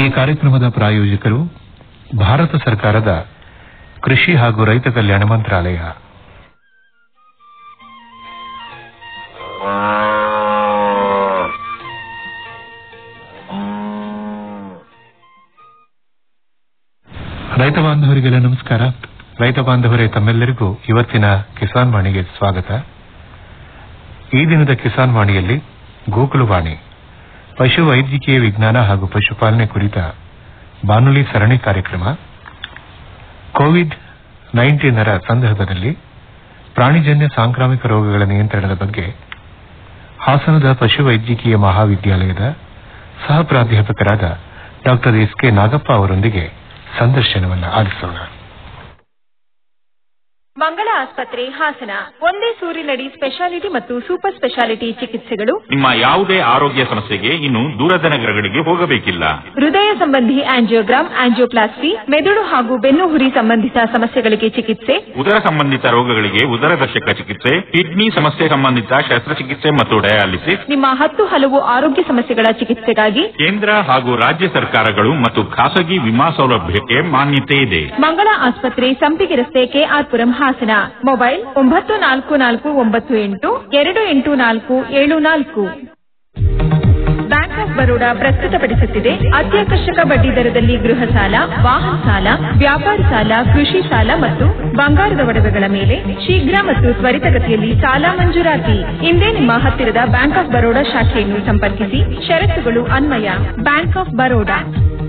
ಕಾರ್ಯಕ್ರಮದ ಪ್ರಾಯೋಜಕರು ಭಾರತ ಸರ್ಕಾರದ ಕೃಷಿ ಹಾಗೂ ರೈತ ಕಲ್ಯಾಣ ಮಂತ್ರಾಲಯ ರೈತ ಬಾಂಧವರಿಗೆಲ್ಲ ನಮಸ್ಕಾರ ರೈತ ಬಾಂಧವರೇ ತಮ್ಮೆಲ್ಲರಿಗೂ ಇವತ್ತಿನ ಕಿಸಾನ್ ವಾಣಿಗೆ ಸ್ವಾಗತ ಈ ದಿನದ ಕಿಸಾನ್ ವಾಣಿಯಲ್ಲಿ ಗೋಕುಲವಾಣಿ ಪಶು ವೈದ್ಯಕೀಯ ವಿಜ್ಞಾನ ಹಾಗೂ ಪಶುಪಾಲನೆ ಕುರಿತ ಬಾನುಲಿ ಸರಣಿ ಕಾರ್ಯಕ್ರಮ ಕೋವಿಡ್ ನೈನ್ಟೀನರ ಸಂದರ್ಭದಲ್ಲಿ ಪ್ರಾಣಿಜನ್ಯ ಸಾಂಕ್ರಾಮಿಕ ರೋಗಗಳ ನಿಯಂತ್ರಣದ ಬಗ್ಗೆ ಹಾಸನದ ಪಶು ವೈದ್ಯಕೀಯ ಮಹಾವಿದ್ಯಾಲಯದ ಸಹ ಪ್ರಾಧ್ಯಾಪಕರಾದ ಡಾ ಎಸ್ ಕೆ ನಾಗಪ್ಪ ಅವರೊಂದಿಗೆ ಸಂದರ್ಶನವನ್ನು ಆಲಿಸೋಣ ಮಂಗಳ ಆಸ್ಪತ್ರೆ ಹಾಸನ ಒಂದೇ ಸೂರಿನಡಿ ಸ್ಪೆಷಾಲಿಟಿ ಮತ್ತು ಸೂಪರ್ ಸ್ಪೆಷಾಲಿಟಿ ಚಿಕಿತ್ಸೆಗಳು ನಿಮ್ಮ ಯಾವುದೇ ಆರೋಗ್ಯ ಸಮಸ್ಯೆಗೆ ಇನ್ನು ದೂರದ ನಗರಗಳಿಗೆ ಹೋಗಬೇಕಿಲ್ಲ ಹೃದಯ ಸಂಬಂಧಿ ಆಂಜಿಯೋಗ್ರಾಮ್ ಆಂಜಿಯೋಪ್ಲಾಸ್ಟಿ ಮೆದುಳು ಹಾಗೂ ಬೆನ್ನು ಹುರಿ ಸಂಬಂಧಿತ ಸಮಸ್ಯೆಗಳಿಗೆ ಚಿಕಿತ್ಸೆ ಉದರ ಸಂಬಂಧಿತ ರೋಗಗಳಿಗೆ ಉದರದರ್ಶಕ ಚಿಕಿತ್ಸೆ ಕಿಡ್ನಿ ಸಮಸ್ಯೆ ಸಂಬಂಧಿತ ಶಸ್ತ್ರಚಿಕಿತ್ಸೆ ಮತ್ತು ಡಯಾಲಿಸಿಸ್ ನಿಮ್ಮ ಹತ್ತು ಹಲವು ಆರೋಗ್ಯ ಸಮಸ್ಯೆಗಳ ಚಿಕಿತ್ಸೆಗಾಗಿ ಕೇಂದ್ರ ಹಾಗೂ ರಾಜ್ಯ ಸರ್ಕಾರಗಳು ಮತ್ತು ಖಾಸಗಿ ವಿಮಾ ಸೌಲಭ್ಯಕ್ಕೆ ಮಾನ್ಯತೆ ಇದೆ ಮಂಗಳ ಆಸ್ಪತ್ರೆ ಸಂಪಿಗೆ ರಸ್ತೆ ಕೆಆರ್ಪುರಂ ಹಾಸನ ಮೊಬೈಲ್ ಒಂಬತ್ತು ನಾಲ್ಕು ನಾಲ್ಕು ಒಂಬತ್ತು ಎಂಟು ಎರಡು ಎಂಟು ನಾಲ್ಕು ಏಳು ನಾಲ್ಕು ಬ್ಯಾಂಕ್ ಆಫ್ ಬರೋಡಾ ಪ್ರಸ್ತುತಪಡಿಸುತ್ತಿದೆ ಅತ್ಯಾಕರ್ಷಕ ಬಡ್ಡಿ ದರದಲ್ಲಿ ಗೃಹ ಸಾಲ ವಾಹನ ಸಾಲ ವ್ಯಾಪಾರ ಸಾಲ ಕೃಷಿ ಸಾಲ ಮತ್ತು ಬಂಗಾರದ ಒಡವೆಗಳ ಮೇಲೆ ಶೀಘ್ರ ಮತ್ತು ತ್ವರಿತಗತಿಯಲ್ಲಿ ಸಾಲ ಮಂಜೂರಾತಿ ಇಂದೇ ನಿಮ್ಮ ಹತ್ತಿರದ ಬ್ಯಾಂಕ್ ಆಫ್ ಬರೋಡಾ ಶಾಖೆಯನ್ನು ಸಂಪರ್ಕಿಸಿ ಷರತ್ತುಗಳು ಅನ್ವಯ ಬ್ಯಾಂಕ್ ಆಫ್ ಬರೋಡಾ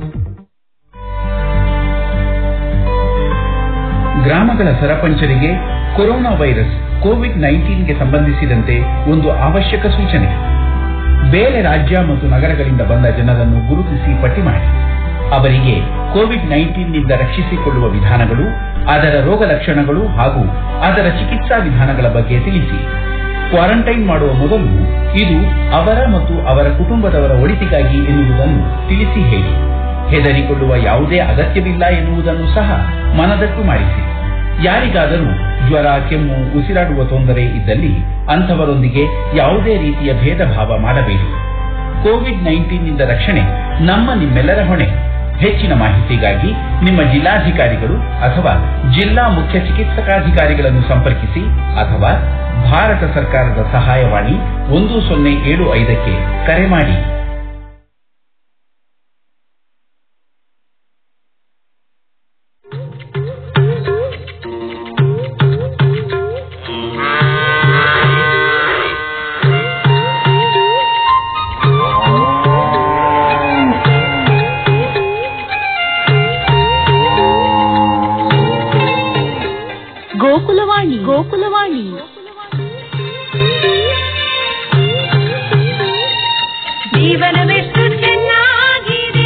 ಗ್ರಾಮಗಳ ಸರಪಂಚರಿಗೆ ಕೊರೋನಾ ವೈರಸ್ ಕೋವಿಡ್ ನೈನ್ಟೀನ್ಗೆ ಸಂಬಂಧಿಸಿದಂತೆ ಒಂದು ಅವಶ್ಯಕ ಸೂಚನೆ ಬೇರೆ ರಾಜ್ಯ ಮತ್ತು ನಗರಗಳಿಂದ ಬಂದ ಜನರನ್ನು ಗುರುತಿಸಿ ಪಟ್ಟಿ ಮಾಡಿ ಅವರಿಗೆ ಕೋವಿಡ್ ನೈನ್ಟೀನ್ನಿಂದ ರಕ್ಷಿಸಿಕೊಳ್ಳುವ ವಿಧಾನಗಳು ಅದರ ರೋಗ ಲಕ್ಷಣಗಳು ಹಾಗೂ ಅದರ ಚಿಕಿತ್ಸಾ ವಿಧಾನಗಳ ಬಗ್ಗೆ ತಿಳಿಸಿ ಕ್ವಾರಂಟೈನ್ ಮಾಡುವ ಮೊದಲು ಇದು ಅವರ ಮತ್ತು ಅವರ ಕುಟುಂಬದವರ ಒಳಿತಿಗಾಗಿ ಎನ್ನುವುದನ್ನು ತಿಳಿಸಿ ಹೇಳಿ ಹೆದರಿಕೊಳ್ಳುವ ಯಾವುದೇ ಅಗತ್ಯವಿಲ್ಲ ಎನ್ನುವುದನ್ನು ಸಹ ಮನದಟ್ಟು ಮಾಡಿಸಿ ಯಾರಿಗಾದರೂ ಜ್ವರ ಕೆಮ್ಮು ಉಸಿರಾಡುವ ತೊಂದರೆ ಇದ್ದಲ್ಲಿ ಅಂಥವರೊಂದಿಗೆ ಯಾವುದೇ ರೀತಿಯ ಭೇದ ಭಾವ ಮಾಡಬೇಡಿ ಕೋವಿಡ್ ನೈನ್ಟೀನ್ನಿಂದ ರಕ್ಷಣೆ ನಮ್ಮ ನಿಮ್ಮೆಲ್ಲರ ಹೊಣೆ ಹೆಚ್ಚಿನ ಮಾಹಿತಿಗಾಗಿ ನಿಮ್ಮ ಜಿಲ್ಲಾಧಿಕಾರಿಗಳು ಅಥವಾ ಜಿಲ್ಲಾ ಮುಖ್ಯ ಚಿಕಿತ್ಸಕಾಧಿಕಾರಿಗಳನ್ನು ಸಂಪರ್ಕಿಸಿ ಅಥವಾ ಭಾರತ ಸರ್ಕಾರದ ಸಹಾಯವಾಣಿ ಒಂದು ಸೊನ್ನೆ ಏಳು ಐದಕ್ಕೆ ಕರೆ ಮಾಡಿ ಗೋಕುಲವಾಣಿ ಗೋಕುಲವಾಣಿ ಜೀವನವೆಷ್ಟು ಚೆನ್ನಾಗಿದೆ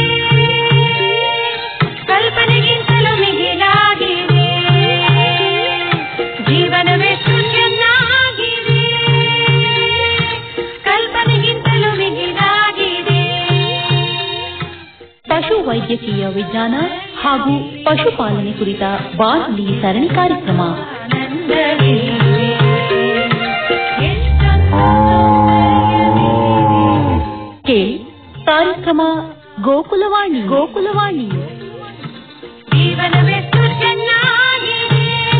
ಕಲ್ಪನೆಗಿಂತಲೂ ಮಿಗಿಲಾಗಿದೆ ಜೀವನವೆಷ್ಟು ಚೆನ್ನಾಗಿದೆ ಕಲ್ಪನೆಗಿಂತಲೂ ಮಿಗಿಲಾಗಿದೆ ಪಶು ವೈದ್ಯಕೀಯ ವಿಜ್ಞಾನ ಹಾಗೂ ಪಶುಪಾಲನೆ ಕುರಿತ ಬಾನುಲಿ ಸರಣಿ ಕಾರ್ಯಕ್ರಮ ಕೇಳಿ ಕಾರ್ಯಕ್ರಮ ಗೋಕುಲವಾಣಿ ಗೋಕುಲವಾಣಿ ಜೀವನವೆಷ್ಟು ಚೆನ್ನಾಗಿದೆ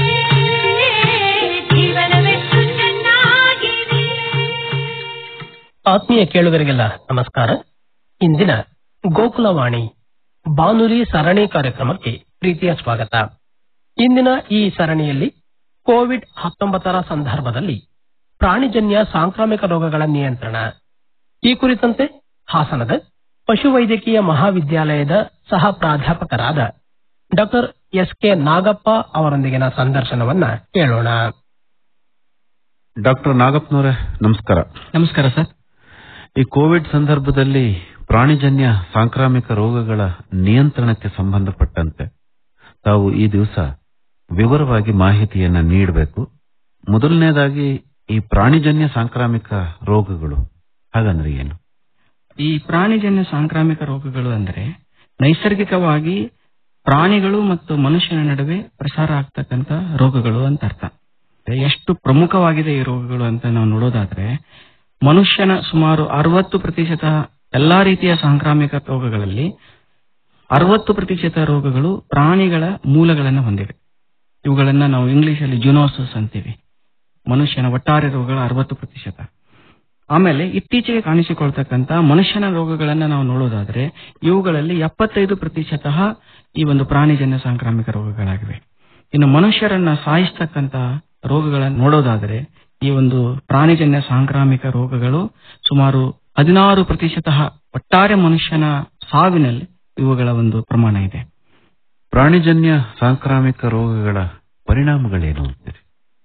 ಜೀವನವೆಷ್ಟು ಚೆನ್ನಾಗಿದೆ ಆತ್ಮೀಯ ಕೇಳುಗರಿಗೆಲ್ಲ ನಮಸ್ಕಾರ ಇಂದಿನ ಗೋಕುಲವಾಣಿ ಬಾನುಲಿ ಸರಣಿ ಕಾರ್ಯಕ್ರಮಕ್ಕೆ ಪ್ರೀತಿಯ ಸ್ವಾಗತ ಇಂದಿನ ಈ ಸರಣಿಯಲ್ಲಿ ಕೋವಿಡ್ ಹತ್ತೊಂಬತ್ತರ ಸಂದರ್ಭದಲ್ಲಿ ಪ್ರಾಣಿಜನ್ಯ ಸಾಂಕ್ರಾಮಿಕ ರೋಗಗಳ ನಿಯಂತ್ರಣ ಈ ಕುರಿತಂತೆ ಹಾಸನದ ಪಶುವೈದ್ಯಕೀಯ ಮಹಾವಿದ್ಯಾಲಯದ ಸಹ ಪ್ರಾಧ್ಯಾಪಕರಾದ ಡಾಕ್ಟರ್ ಎಸ್ ಕೆ ನಾಗಪ್ಪ ಅವರೊಂದಿಗಿನ ಸಂದರ್ಶನವನ್ನ ಕೇಳೋಣ ಡಾಕ್ಟರ್ ನಾಗಪ್ಪನವರೇ ನಮಸ್ಕಾರ ನಮಸ್ಕಾರ ಸರ್ ಈ ಕೋವಿಡ್ ಸಂದರ್ಭದಲ್ಲಿ ಪ್ರಾಣಿಜನ್ಯ ಸಾಂಕ್ರಾಮಿಕ ರೋಗಗಳ ನಿಯಂತ್ರಣಕ್ಕೆ ಸಂಬಂಧಪಟ್ಟಂತೆ ತಾವು ಈ ದಿವಸ ವಿವರವಾಗಿ ಮಾಹಿತಿಯನ್ನ ನೀಡಬೇಕು ಮೊದಲನೇದಾಗಿ ಈ ಪ್ರಾಣಿಜನ್ಯ ಸಾಂಕ್ರಾಮಿಕ ರೋಗಗಳು ಹಾಗಂದ್ರೆ ಏನು ಈ ಪ್ರಾಣಿಜನ್ಯ ಸಾಂಕ್ರಾಮಿಕ ರೋಗಗಳು ಅಂದರೆ ನೈಸರ್ಗಿಕವಾಗಿ ಪ್ರಾಣಿಗಳು ಮತ್ತು ಮನುಷ್ಯನ ನಡುವೆ ಪ್ರಸಾರ ಆಗ್ತಕ್ಕಂತ ರೋಗಗಳು ಅಂತ ಅರ್ಥ ಎಷ್ಟು ಪ್ರಮುಖವಾಗಿದೆ ಈ ರೋಗಗಳು ಅಂತ ನಾವು ನೋಡೋದಾದ್ರೆ ಮನುಷ್ಯನ ಸುಮಾರು ಅರವತ್ತು ಪ್ರತಿಶತ ಎಲ್ಲಾ ರೀತಿಯ ಸಾಂಕ್ರಾಮಿಕ ರೋಗಗಳಲ್ಲಿ ಅರವತ್ತು ಪ್ರತಿಶತ ರೋಗಗಳು ಪ್ರಾಣಿಗಳ ಮೂಲಗಳನ್ನ ಹೊಂದಿವೆ ಇವುಗಳನ್ನ ನಾವು ಇಂಗ್ಲಿಷ್ ಅಲ್ಲಿ ಜುನೋಸಸ್ ಅಂತೀವಿ ಮನುಷ್ಯನ ಒಟ್ಟಾರೆ ರೋಗಗಳ ಅರವತ್ತು ಪ್ರತಿಶತ ಆಮೇಲೆ ಇತ್ತೀಚೆಗೆ ಕಾಣಿಸಿಕೊಳ್ತಕ್ಕಂತ ಮನುಷ್ಯನ ರೋಗಗಳನ್ನ ನಾವು ನೋಡೋದಾದ್ರೆ ಇವುಗಳಲ್ಲಿ ಎಪ್ಪತ್ತೈದು ಪ್ರತಿಶತ ಈ ಒಂದು ಪ್ರಾಣಿಜನ್ಯ ಸಾಂಕ್ರಾಮಿಕ ರೋಗಗಳಾಗಿವೆ ಇನ್ನು ಮನುಷ್ಯರನ್ನ ಸಾಯಿಸ್ತಕ್ಕಂತ ರೋಗಗಳನ್ನು ನೋಡೋದಾದ್ರೆ ಈ ಒಂದು ಪ್ರಾಣಿಜನ್ಯ ಸಾಂಕ್ರಾಮಿಕ ರೋಗಗಳು ಸುಮಾರು ಹದಿನಾರು ಪ್ರತಿಶತ ಒಟ್ಟಾರೆ ಮನುಷ್ಯನ ಸಾವಿನಲ್ಲಿ ಇವುಗಳ ಒಂದು ಪ್ರಮಾಣ ಇದೆ ಪ್ರಾಣಿಜನ್ಯ ಸಾಂಕ್ರಾಮಿಕ ರೋಗಗಳ ಪರಿಣಾಮಗಳೇನು ಅಂತೀರಿ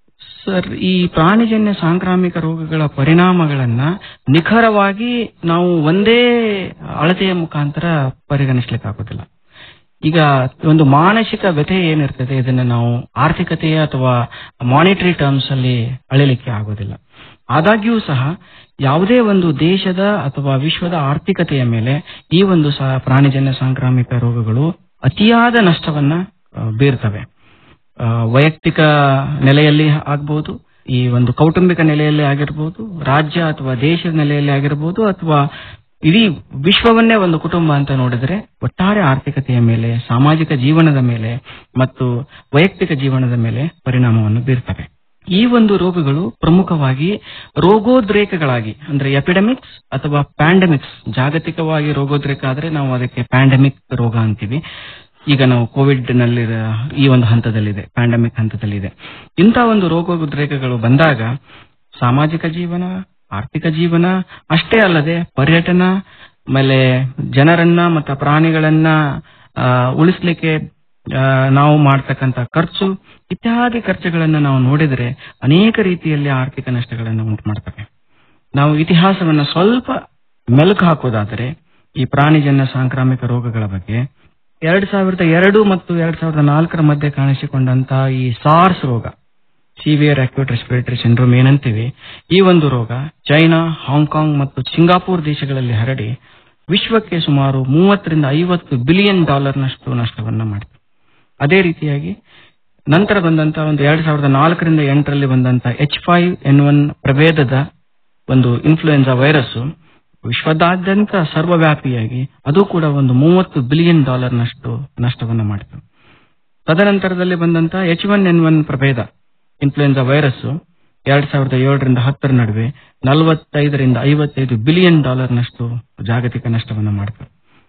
ಸರ್ ಈ ಪ್ರಾಣಿಜನ್ಯ ಸಾಂಕ್ರಾಮಿಕ ರೋಗಗಳ ಪರಿಣಾಮಗಳನ್ನ ನಿಖರವಾಗಿ ನಾವು ಒಂದೇ ಅಳತೆಯ ಮುಖಾಂತರ ಪರಿಗಣಿಸ್ಲಿಕ್ಕಾಗೋದಿಲ್ಲ ಈಗ ಒಂದು ಮಾನಸಿಕ ವ್ಯಥೆ ಏನಿರ್ತದೆ ಇದನ್ನ ನಾವು ಆರ್ಥಿಕತೆಯ ಅಥವಾ ಮಾನಿಟರಿ ಟರ್ಮ್ಸ್ ಅಲ್ಲಿ ಅಳಿಲಿಕ್ಕೆ ಆಗೋದಿಲ್ಲ ಆದಾಗ್ಯೂ ಸಹ ಯಾವುದೇ ಒಂದು ದೇಶದ ಅಥವಾ ವಿಶ್ವದ ಆರ್ಥಿಕತೆಯ ಮೇಲೆ ಈ ಒಂದು ಸಹ ಪ್ರಾಣಿಜನ್ಯ ಸಾಂಕ್ರಾಮಿಕ ರೋಗಗಳು ಅತಿಯಾದ ನಷ್ಟವನ್ನ ಆ, ಬೀರ್ತವೆ ಆ, ವೈಯಕ್ತಿಕ ನೆಲೆಯಲ್ಲಿ ಆಗ್ಬಹುದು ಈ ಒಂದು ಕೌಟುಂಬಿಕ ನೆಲೆಯಲ್ಲಿ ಆಗಿರ್ಬೋದು ರಾಜ್ಯ ಅಥವಾ ದೇಶದ ನೆಲೆಯಲ್ಲಿ ಆಗಿರ್ಬೋದು ಅಥವಾ ಇಡೀ ವಿಶ್ವವನ್ನೇ ಒಂದು ಕುಟುಂಬ ಅಂತ ನೋಡಿದ್ರೆ ಒಟ್ಟಾರೆ ಆರ್ಥಿಕತೆಯ ಮೇಲೆ ಸಾಮಾಜಿಕ ಜೀವನದ ಮೇಲೆ ಮತ್ತು ವೈಯಕ್ತಿಕ ಜೀವನದ ಮೇಲೆ ಪರಿಣಾಮವನ್ನು ಬೀರ್ತವೆ ಈ ಒಂದು ರೋಗಗಳು ಪ್ರಮುಖವಾಗಿ ರೋಗೋದ್ರೇಕಗಳಾಗಿ ಅಂದ್ರೆ ಎಪಿಡೆಮಿಕ್ಸ್ ಅಥವಾ ಪ್ಯಾಂಡಮಿಕ್ಸ್ ಜಾಗತಿಕವಾಗಿ ರೋಗೋದ್ರೇಕ ಆದ್ರೆ ನಾವು ಅದಕ್ಕೆ ಪ್ಯಾಂಡಮಿಕ್ ರೋಗ ಅಂತೀವಿ ಈಗ ನಾವು ಕೋವಿಡ್ ನಲ್ಲಿ ಈ ಒಂದು ಹಂತದಲ್ಲಿದೆ ಪ್ಯಾಂಡಮಿಕ್ ಹಂತದಲ್ಲಿದೆ ಇಂಥ ಒಂದು ರೋಗೋದ್ರೇಕಗಳು ಬಂದಾಗ ಸಾಮಾಜಿಕ ಜೀವನ ಆರ್ಥಿಕ ಜೀವನ ಅಷ್ಟೇ ಅಲ್ಲದೆ ಪರ್ಯಟನ ಆಮೇಲೆ ಜನರನ್ನ ಮತ್ತು ಪ್ರಾಣಿಗಳನ್ನ ಆ, ಉಳಿಸ್ಲಿಕ್ಕೆ ಆ, ನಾವು ಮಾಡ್ತಕ್ಕಂತ ಖರ್ಚು ಇತ್ಯಾದಿ ಖರ್ಚುಗಳನ್ನ ನಾವು ನೋಡಿದ್ರೆ ಅನೇಕ ರೀತಿಯಲ್ಲಿ ಆರ್ಥಿಕ ನಷ್ಟಗಳನ್ನು ಉಂಟು ಮಾಡ್ತವೆ ನಾವು ಇತಿಹಾಸವನ್ನ ಸ್ವಲ್ಪ ಮೆಲುಕು ಹಾಕೋದಾದರೆ ಈ ಪ್ರಾಣಿಜನ್ಯ ಸಾಂಕ್ರಾಮಿಕ ರೋಗಗಳ ಬಗ್ಗೆ ಎರಡ್ ಸಾವಿರದ ಎರಡು ಮತ್ತು ಎರಡ್ ಸಾವಿರದ ನಾಲ್ಕರ ಮಧ್ಯೆ ಕಾಣಿಸಿಕೊಂಡಂತ ಈ ಸಾರ್ಸ್ ರೋಗ ಸಿವಿಯರ್ ಅಕ್ಯೂಟ್ ರೆಸ್ಪಿರೇಟರಿ ಸಿಂಡ್ರೋಮ್ ಏನಂತೀವಿ ಈ ಒಂದು ರೋಗ ಚೈನಾ ಹಾಂಗ್ಕಾಂಗ್ ಮತ್ತು ಸಿಂಗಾಪುರ್ ದೇಶಗಳಲ್ಲಿ ಹರಡಿ ವಿಶ್ವಕ್ಕೆ ಸುಮಾರು ಮೂವತ್ತರಿಂದ ಐವತ್ತು ಬಿಲಿಯನ್ ಡಾಲರ್ನಷ್ಟು ನಷ್ಟವನ್ನ ಮಾಡಿತು ಅದೇ ರೀತಿಯಾಗಿ ನಂತರ ಬಂದಂತ ಒಂದು ಎರಡ್ ಸಾವಿರದ ನಾಲ್ಕರಿಂದ ಎಂಟರಲ್ಲಿ ಬಂದಂತ ಎಚ್ ಫೈವ್ ಎನ್ ಒನ್ ಪ್ರಭೇದದ ಒಂದು ಇನ್ಫ್ಲೂಯೆನ್ಸಾ ವೈರಸ್ ವಿಶ್ವದಾದ್ಯಂತ ಸರ್ವವ್ಯಾಪಿಯಾಗಿ ಅದು ಕೂಡ ಒಂದು ಮೂವತ್ತು ಬಿಲಿಯನ್ ಡಾಲರ್ನಷ್ಟು ನಷ್ಟವನ್ನ ಮಾಡಿತು ತದನಂತರದಲ್ಲಿ ಬಂದಂತ ಎಚ್ ಒನ್ ಎನ್ ಒನ್ ಪ್ರಭೇದ ಇನ್ಫ್ಲೂಯೆನ್ಸಾ ವೈರಸ್ ಎರಡ್ ಸಾವಿರದ ಏಳರಿಂದ ಹತ್ತರ ನಡುವೆ ನಲವತ್ತೈದರಿಂದ ಐವತ್ತೈದು ಬಿಲಿಯನ್ ಡಾಲರ್ನಷ್ಟು ಜಾಗತಿಕ ನಷ್ಟವನ್ನು ಮಾಡಿತು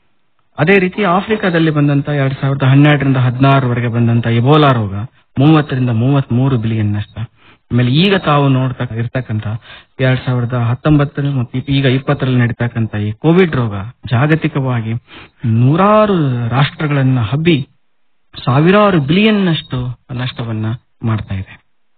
ಅದೇ ರೀತಿ ಆಫ್ರಿಕಾದಲ್ಲಿ ಬಂದಂತ ಎರಡ್ ಸಾವಿರದ ಹನ್ನೆರಡರಿಂದ ಹದಿನಾರವರೆಗೆ ಬಂದಂತ ಎಬೋಲಾ ರೋಗ ಮೂವತ್ತರಿಂದ ಮೂವತ್ತ್ ಮೂರು ಬಿಲಿಯನ್ ನಷ್ಟ ಆಮೇಲೆ ಈಗ ತಾವು ನೋಡ್ತಾ ಇರ್ತಕ್ಕಂತ ಎರಡ್ ಸಾವಿರದ ಹತ್ತೊಂಬತ್ತರಲ್ಲಿ ಮತ್ತು ಇಪ್- ಈಗ ಇಪ್ಪತ್ತರಲ್ಲಿ ನಡೀತಕ್ಕಂತ ಈ ಕೋವಿಡ್ ರೋಗ ಜಾಗತಿಕವಾಗಿ ನೂರಾರು ರಾಷ್ಟ್ರಗಳನ್ನ ಹಬ್ಬಿ ಸಾವಿರಾರು ಬಿಲಿಯನ್ ನಷ್ಟು ನಷ್ಟವನ್ನ ಮಾಡ್ತಾ ಇದೆ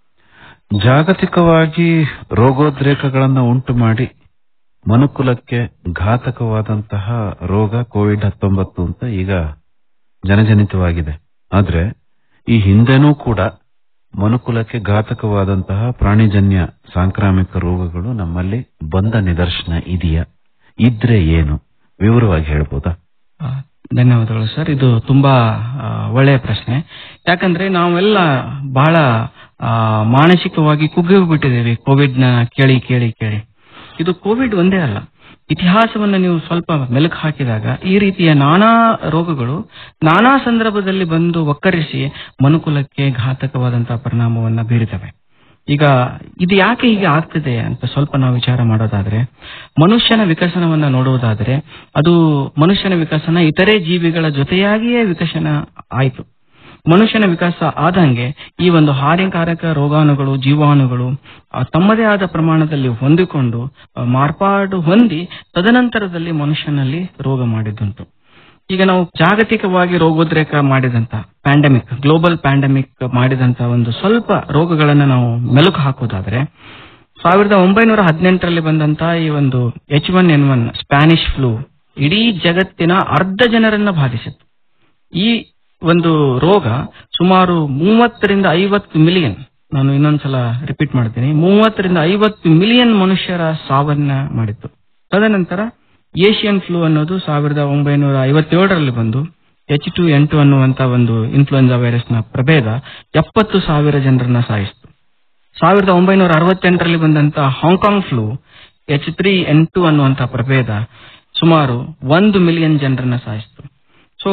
ಜಾಗತಿಕವಾಗಿ ರೋಗೋದ್ರೇಕಗಳನ್ನ ಉಂಟು ಮಾಡಿ ಮನುಕುಲಕ್ಕೆ ಘಾತಕವಾದಂತಹ ರೋಗ ಕೋವಿಡ್ ಹತ್ತೊಂಬತ್ತು ಅಂತ ಈಗ ಜನಜನಿತವಾಗಿದೆ ಆದ್ರೆ ಈ ಹಿಂದೆನೂ ಕೂಡ ಮನುಕುಲಕ್ಕೆ ಘಾತಕವಾದಂತಹ ಪ್ರಾಣಿಜನ್ಯ ಸಾಂಕ್ರಾಮಿಕ ರೋಗಗಳು ನಮ್ಮಲ್ಲಿ ಬಂದ ನಿದರ್ಶನ ಇದೆಯಾ ಇದ್ರೆ ಏನು ವಿವರವಾಗಿ ಹೇಳ್ಬೋದಾ ಆ, ಧನ್ಯವಾದಗಳು ಸರ್ ಇದು ತುಂಬಾ ಆ, ಒಳ್ಳೆಯ ಪ್ರಶ್ನೆ ಯಾಕಂದ್ರೆ ನಾವೆಲ್ಲ ಬಹಳ ಆ, ಮಾನಸಿಕವಾಗಿ ಕುಗ್ಗಿಬಿಟ್ಟಿದ್ದೇವೆ ಕೋವಿಡ್ ನ ಕೇಳಿ ಕೇಳಿ ಕೇಳಿ ಇದು ಕೋವಿಡ್ ಒಂದೇ ಅಲ್ಲ ಇತಿಹಾಸವನ್ನು ನೀವು ಸ್ವಲ್ಪ ಮೆಲುಕು ಹಾಕಿದಾಗ ಈ ರೀತಿಯ ನಾನಾ ರೋಗಗಳು ನಾನಾ ಸಂದರ್ಭದಲ್ಲಿ ಬಂದು ಒಕ್ಕರಿಸಿ ಮನುಕುಲಕ್ಕೆ ಘಾತಕವಾದಂತಹ ಪರಿಣಾಮವನ್ನ ಬೀರಿತವೆ ಈಗ ಇದು ಯಾಕೆ ಹೀಗೆ ಆಗ್ತಿದೆ ಅಂತ ಸ್ವಲ್ಪ ನಾವು ವಿಚಾರ ಮಾಡೋದಾದ್ರೆ ಮನುಷ್ಯನ ವಿಕಸನವನ್ನ ನೋಡುವುದಾದ್ರೆ ಅದು ಮನುಷ್ಯನ ವಿಕಸನ ಇತರೆ ಜೀವಿಗಳ ಜೊತೆಯಾಗಿಯೇ ವಿಕಸನ ಆಯಿತು ಮನುಷ್ಯನ ವಿಕಾಸ ಆದಂಗೆ ಈ ಒಂದು ಹಾನಿಕಾರಕ ರೋಗಾಣುಗಳು ಜೀವಾಣುಗಳು ಆ, ತಮ್ಮದೇ ಆದ ಪ್ರಮಾಣದಲ್ಲಿ ಹೊಂದಿಕೊಂಡು ಆ, ಮಾರ್ಪಾಡು ಹೊಂದಿ ತದನಂತರದಲ್ಲಿ ಮನುಷ್ಯನಲ್ಲಿ ರೋಗ ಮಾಡಿದ್ದುಂಟು ಈಗ ನಾವು ಜಾಗತಿಕವಾಗಿ ರೋಗೋದ್ರೇಕ ಮಾಡಿದಂತ ಪ್ಯಾಂಡಮಿಕ್ ಗ್ಲೋಬಲ್ ಪ್ಯಾಂಡಮಿಕ್ ಮಾಡಿದಂತ ಒಂದು ಸ್ವಲ್ಪ ರೋಗಗಳನ್ನ ನಾವು ಮೆಲುಕು ಹಾಕೋದಾದ್ರೆ ಸಾವಿರದ ಒಂಬೈನೂರ ಹದಿನೆಂಟರಲ್ಲಿ ಬಂದಂತ ಈ ಒಂದು H one N one Spanish flu ಇಡೀ ಜಗತ್ತಿನ ಅರ್ಧ ಜನರನ್ನ ಬಾಧಿಸಿತ್ತು ಈ ಒಂದು ರೋಗ ಸುಮಾರು ಮೂವತ್ತರಿಂದ ಐವತ್ತು ಮಿಲಿಯನ್ ನಾನು ಇನ್ನೊಂದ್ಸಲ ರಿಪೀಟ್ ಮಾಡ್ತೀನಿ ಮೂವತ್ತರಿಂದ ಐವತ್ತು ಮಿಲಿಯನ್ ಮನುಷ್ಯರ ಸಾವನ್ನ ಮಾಡಿತ್ತು ತದನಂತರ ಏಷಿಯನ್ ಫ್ಲೂ ಅನ್ನೋದು ಸಾವಿರದ ಒಂಬೈನೂರ ಐವತ್ತೇಳರಲ್ಲಿ ಬಂದು ಎಚ್ ಟು ಎನ್ ಟು ಅನ್ನುವಂತ ಒಂದು ಇನ್ಫ್ಲೂಯೆನ್ಸಾ ವೈರಸ್ನ ಪ್ರಭೇದ ಎಪ್ಪತ್ತು ಸಾವಿರ ಜನರನ್ನ ಸಾಯಿಸಿತು ಸಾವಿರದ ಒಂಬೈನೂರ ಅರವತ್ತೆಂಟರಲ್ಲಿ ಬಂದಂತ Hong Kong flu H three N two ಅನ್ನುವಂತ ಪ್ರಭೇದ ಸುಮಾರು ಒಂದು ಮಿಲಿಯನ್ ಜನರನ್ನ ಸಾಯಿಸಿತು ಸೊ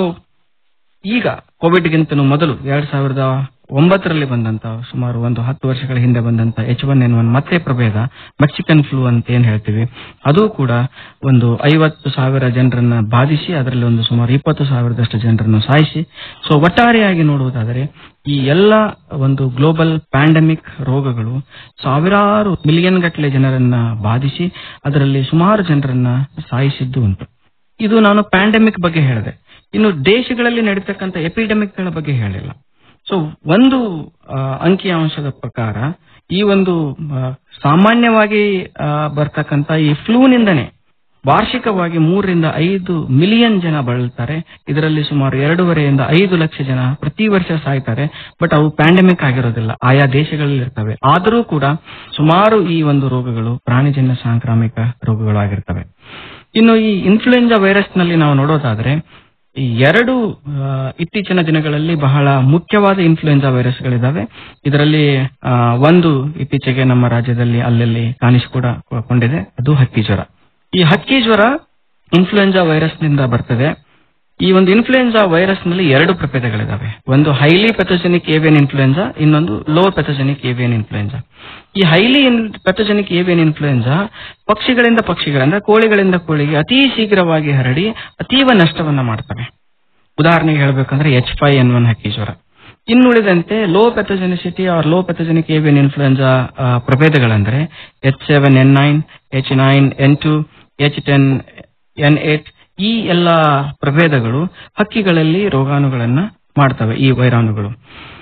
ಈಗ ಕೋವಿಡ್ಗಿಂತನೂ ಮೊದಲು ಎರಡ್ ಸಾವಿರದ ಒಂಬತ್ತರಲ್ಲಿ ಬಂದಂತ ಸುಮಾರು ಒಂದು ಹತ್ತು ವರ್ಷಗಳ ಹಿಂದೆ ಬಂದಂತ ಎಚ್ ಒನ್ ಎನ್ ಒನ್ ಮತ್ತೆ ಪ್ರಭೇದ ಮೆಕ್ಸಿಕನ್ ಫ್ಲೂ ಅಂತ ಏನ್ ಹೇಳ್ತೀವಿ ಅದು ಕೂಡ ಒಂದು ಐವತ್ತು ಸಾವಿರ ಜನರನ್ನ ಬಾಧಿಸಿ ಅದರಲ್ಲಿ ಒಂದು ಸುಮಾರು ಇಪ್ಪತ್ತು ಸಾವಿರದಷ್ಟು ಜನರನ್ನು ಸಾಯಿಸಿ ಸೊ ಒಟ್ಟಾರೆಯಾಗಿ ನೋಡುವುದಾದರೆ ಈ ಎಲ್ಲ ಒಂದು ಗ್ಲೋಬಲ್ ಪ್ಯಾಂಡಮಿಕ್ ರೋಗಗಳು ಸಾವಿರಾರು ಮಿಲಿಯನ್ ಗಟ್ಟಲೆ ಜನರನ್ನ ಬಾಧಿಸಿ ಅದರಲ್ಲಿ ಸುಮಾರು ಜನರನ್ನ ಸಾಯಿಸಿದ್ದು ಉಂಟು ಇದು ನಾನು ಪ್ಯಾಂಡಮಿಕ್ ಬಗ್ಗೆ ಹೇಳಿದೆ ಇನ್ನು ದೇಶಗಳಲ್ಲಿ ನಡೀತಕ್ಕಂಥ ಎಪಿಡೆಮಿಕ್ ಗಳ ಬಗ್ಗೆ ಹೇಳಿಲ್ಲ ಸೊ ಒಂದು ಆ, ಅಂಕಿಅಂಶದ ಪ್ರಕಾರ ಈ ಒಂದು ಆ, ಸಾಮಾನ್ಯವಾಗಿ ಆ, ಬರ್ತಕ್ಕಂಥ ಈ ಫ್ಲೂನಿಂದನೇ ವಾರ್ಷಿಕವಾಗಿ ಮೂರರಿಂದ ಐದು ಮಿಲಿಯನ್ ಜನ ಬಳಲ್ತಾರೆ ಇದರಲ್ಲಿ ಸುಮಾರು ಎರಡೂವರೆಯಿಂದ ಐದು ಲಕ್ಷ ಜನ ಪ್ರತಿ ವರ್ಷ ಸಾಯ್ತಾರೆ ಬಟ್ ಅವು ಪ್ಯಾಂಡಮಿಕ್ ಆಗಿರೋದಿಲ್ಲ ಆಯಾ ದೇಶಗಳಲ್ಲಿ ಇರ್ತವೆ ಆದರೂ ಕೂಡ ಸುಮಾರು ಈ ಒಂದು ರೋಗಗಳು ಪ್ರಾಣಿಜನ್ಯ ಸಾಂಕ್ರಾಮಿಕ ರೋಗಗಳು ಆಗಿರ್ತವೆ ಇನ್ನು ಈ ಇನ್ಫ್ಲೂಯೆಂಜಾ ವೈರಸ್ ನಲ್ಲಿ ನಾವು ನೋಡೋದಾದ್ರೆ ಈ ಎರಡು ಆ, ಇತ್ತೀಚಿನ ದಿನಗಳಲ್ಲಿ ಬಹಳ ಮುಖ್ಯವಾದ ಇನ್ಫ್ಲೂಯೆನ್ಸಾ ವೈರಸ್ಗಳಿದಾವೆ ಇದರಲ್ಲಿ ಆ, ಒಂದು ಇತ್ತೀಚೆಗೆ ನಮ್ಮ ರಾಜ್ಯದಲ್ಲಿ ಅಲ್ಲಲ್ಲಿ ಕಾಣಿಸಿಕೊಂಡಿದೆ ಅದು ಹಕ್ಕಿ ಜ್ವರ ಈ ಹಕ್ಕಿ ಜ್ವರ ಇನ್ಫ್ಲೂಯೆನ್ಸಾ ವೈರಸ್ ನಿಂದ ಬರ್ತದೆ ಈ ಒಂದು ಇನ್ಫ್ಲೂಯೆನ್ಸಾ ವೈರಸ್ ನಲ್ಲಿ ಎರಡು ಪ್ರಭೇದಗಳಿದಾವೆ ಒಂದು ಹೈಲಿ ಪೆಥೋಜೆನಿಕ್ ಏವಿಯನ್ ಇನ್ಫ್ಲೂಯೆನ್ಸಾ ಇನ್ನೊಂದು ಲೋ ಪೆಥೋಜೆನಿಕ್ ಏವಿಯನ್ ಇನ್ಫ್ಲೂಯೆನ್ಸಾ ಈ ಹೈಲಿ ಪೆಥೋಜೆನಿಕ್ ಏವಿಯನ್ ಇನ್ಫ್ಲೂಯೆನ್ಸಾ ಪಕ್ಷಿಗಳಿಂದ ಪಕ್ಷಿಗಳ ಅಂದ್ರೆ ಕೋಳಿಗಳಿಂದ ಕೋಳಿಗೆ ಅತಿ ಶೀಘ್ರವಾಗಿ ಹರಡಿ ಅತೀವ ನಷ್ಟವನ್ನ ಮಾಡ್ತವೆ ಉದಾಹರಣೆಗೆ ಹೇಳ್ಬೇಕಂದ್ರೆ ಎಚ್ ಫೈ ಎನ್ ಒನ್ ಹಕ್ಕಿ ಜ್ವರ ಇನ್ನುಳಿದಂತೆ low pathogenicity or low pathogenic avian influenza ಪ್ರಭೇದಗಳಂದ್ರೆ H seven N nine H nine N two H ten N eight ಈ ಎಲ್ಲ ಪ್ರಭೇದಗಳು ಹಕ್ಕಿಗಳಲ್ಲಿ ರೋಗಾಣುಗಳನ್ನ ಮಾಡ್ತವೆ ಈ ವೈರಾಣುಗಳು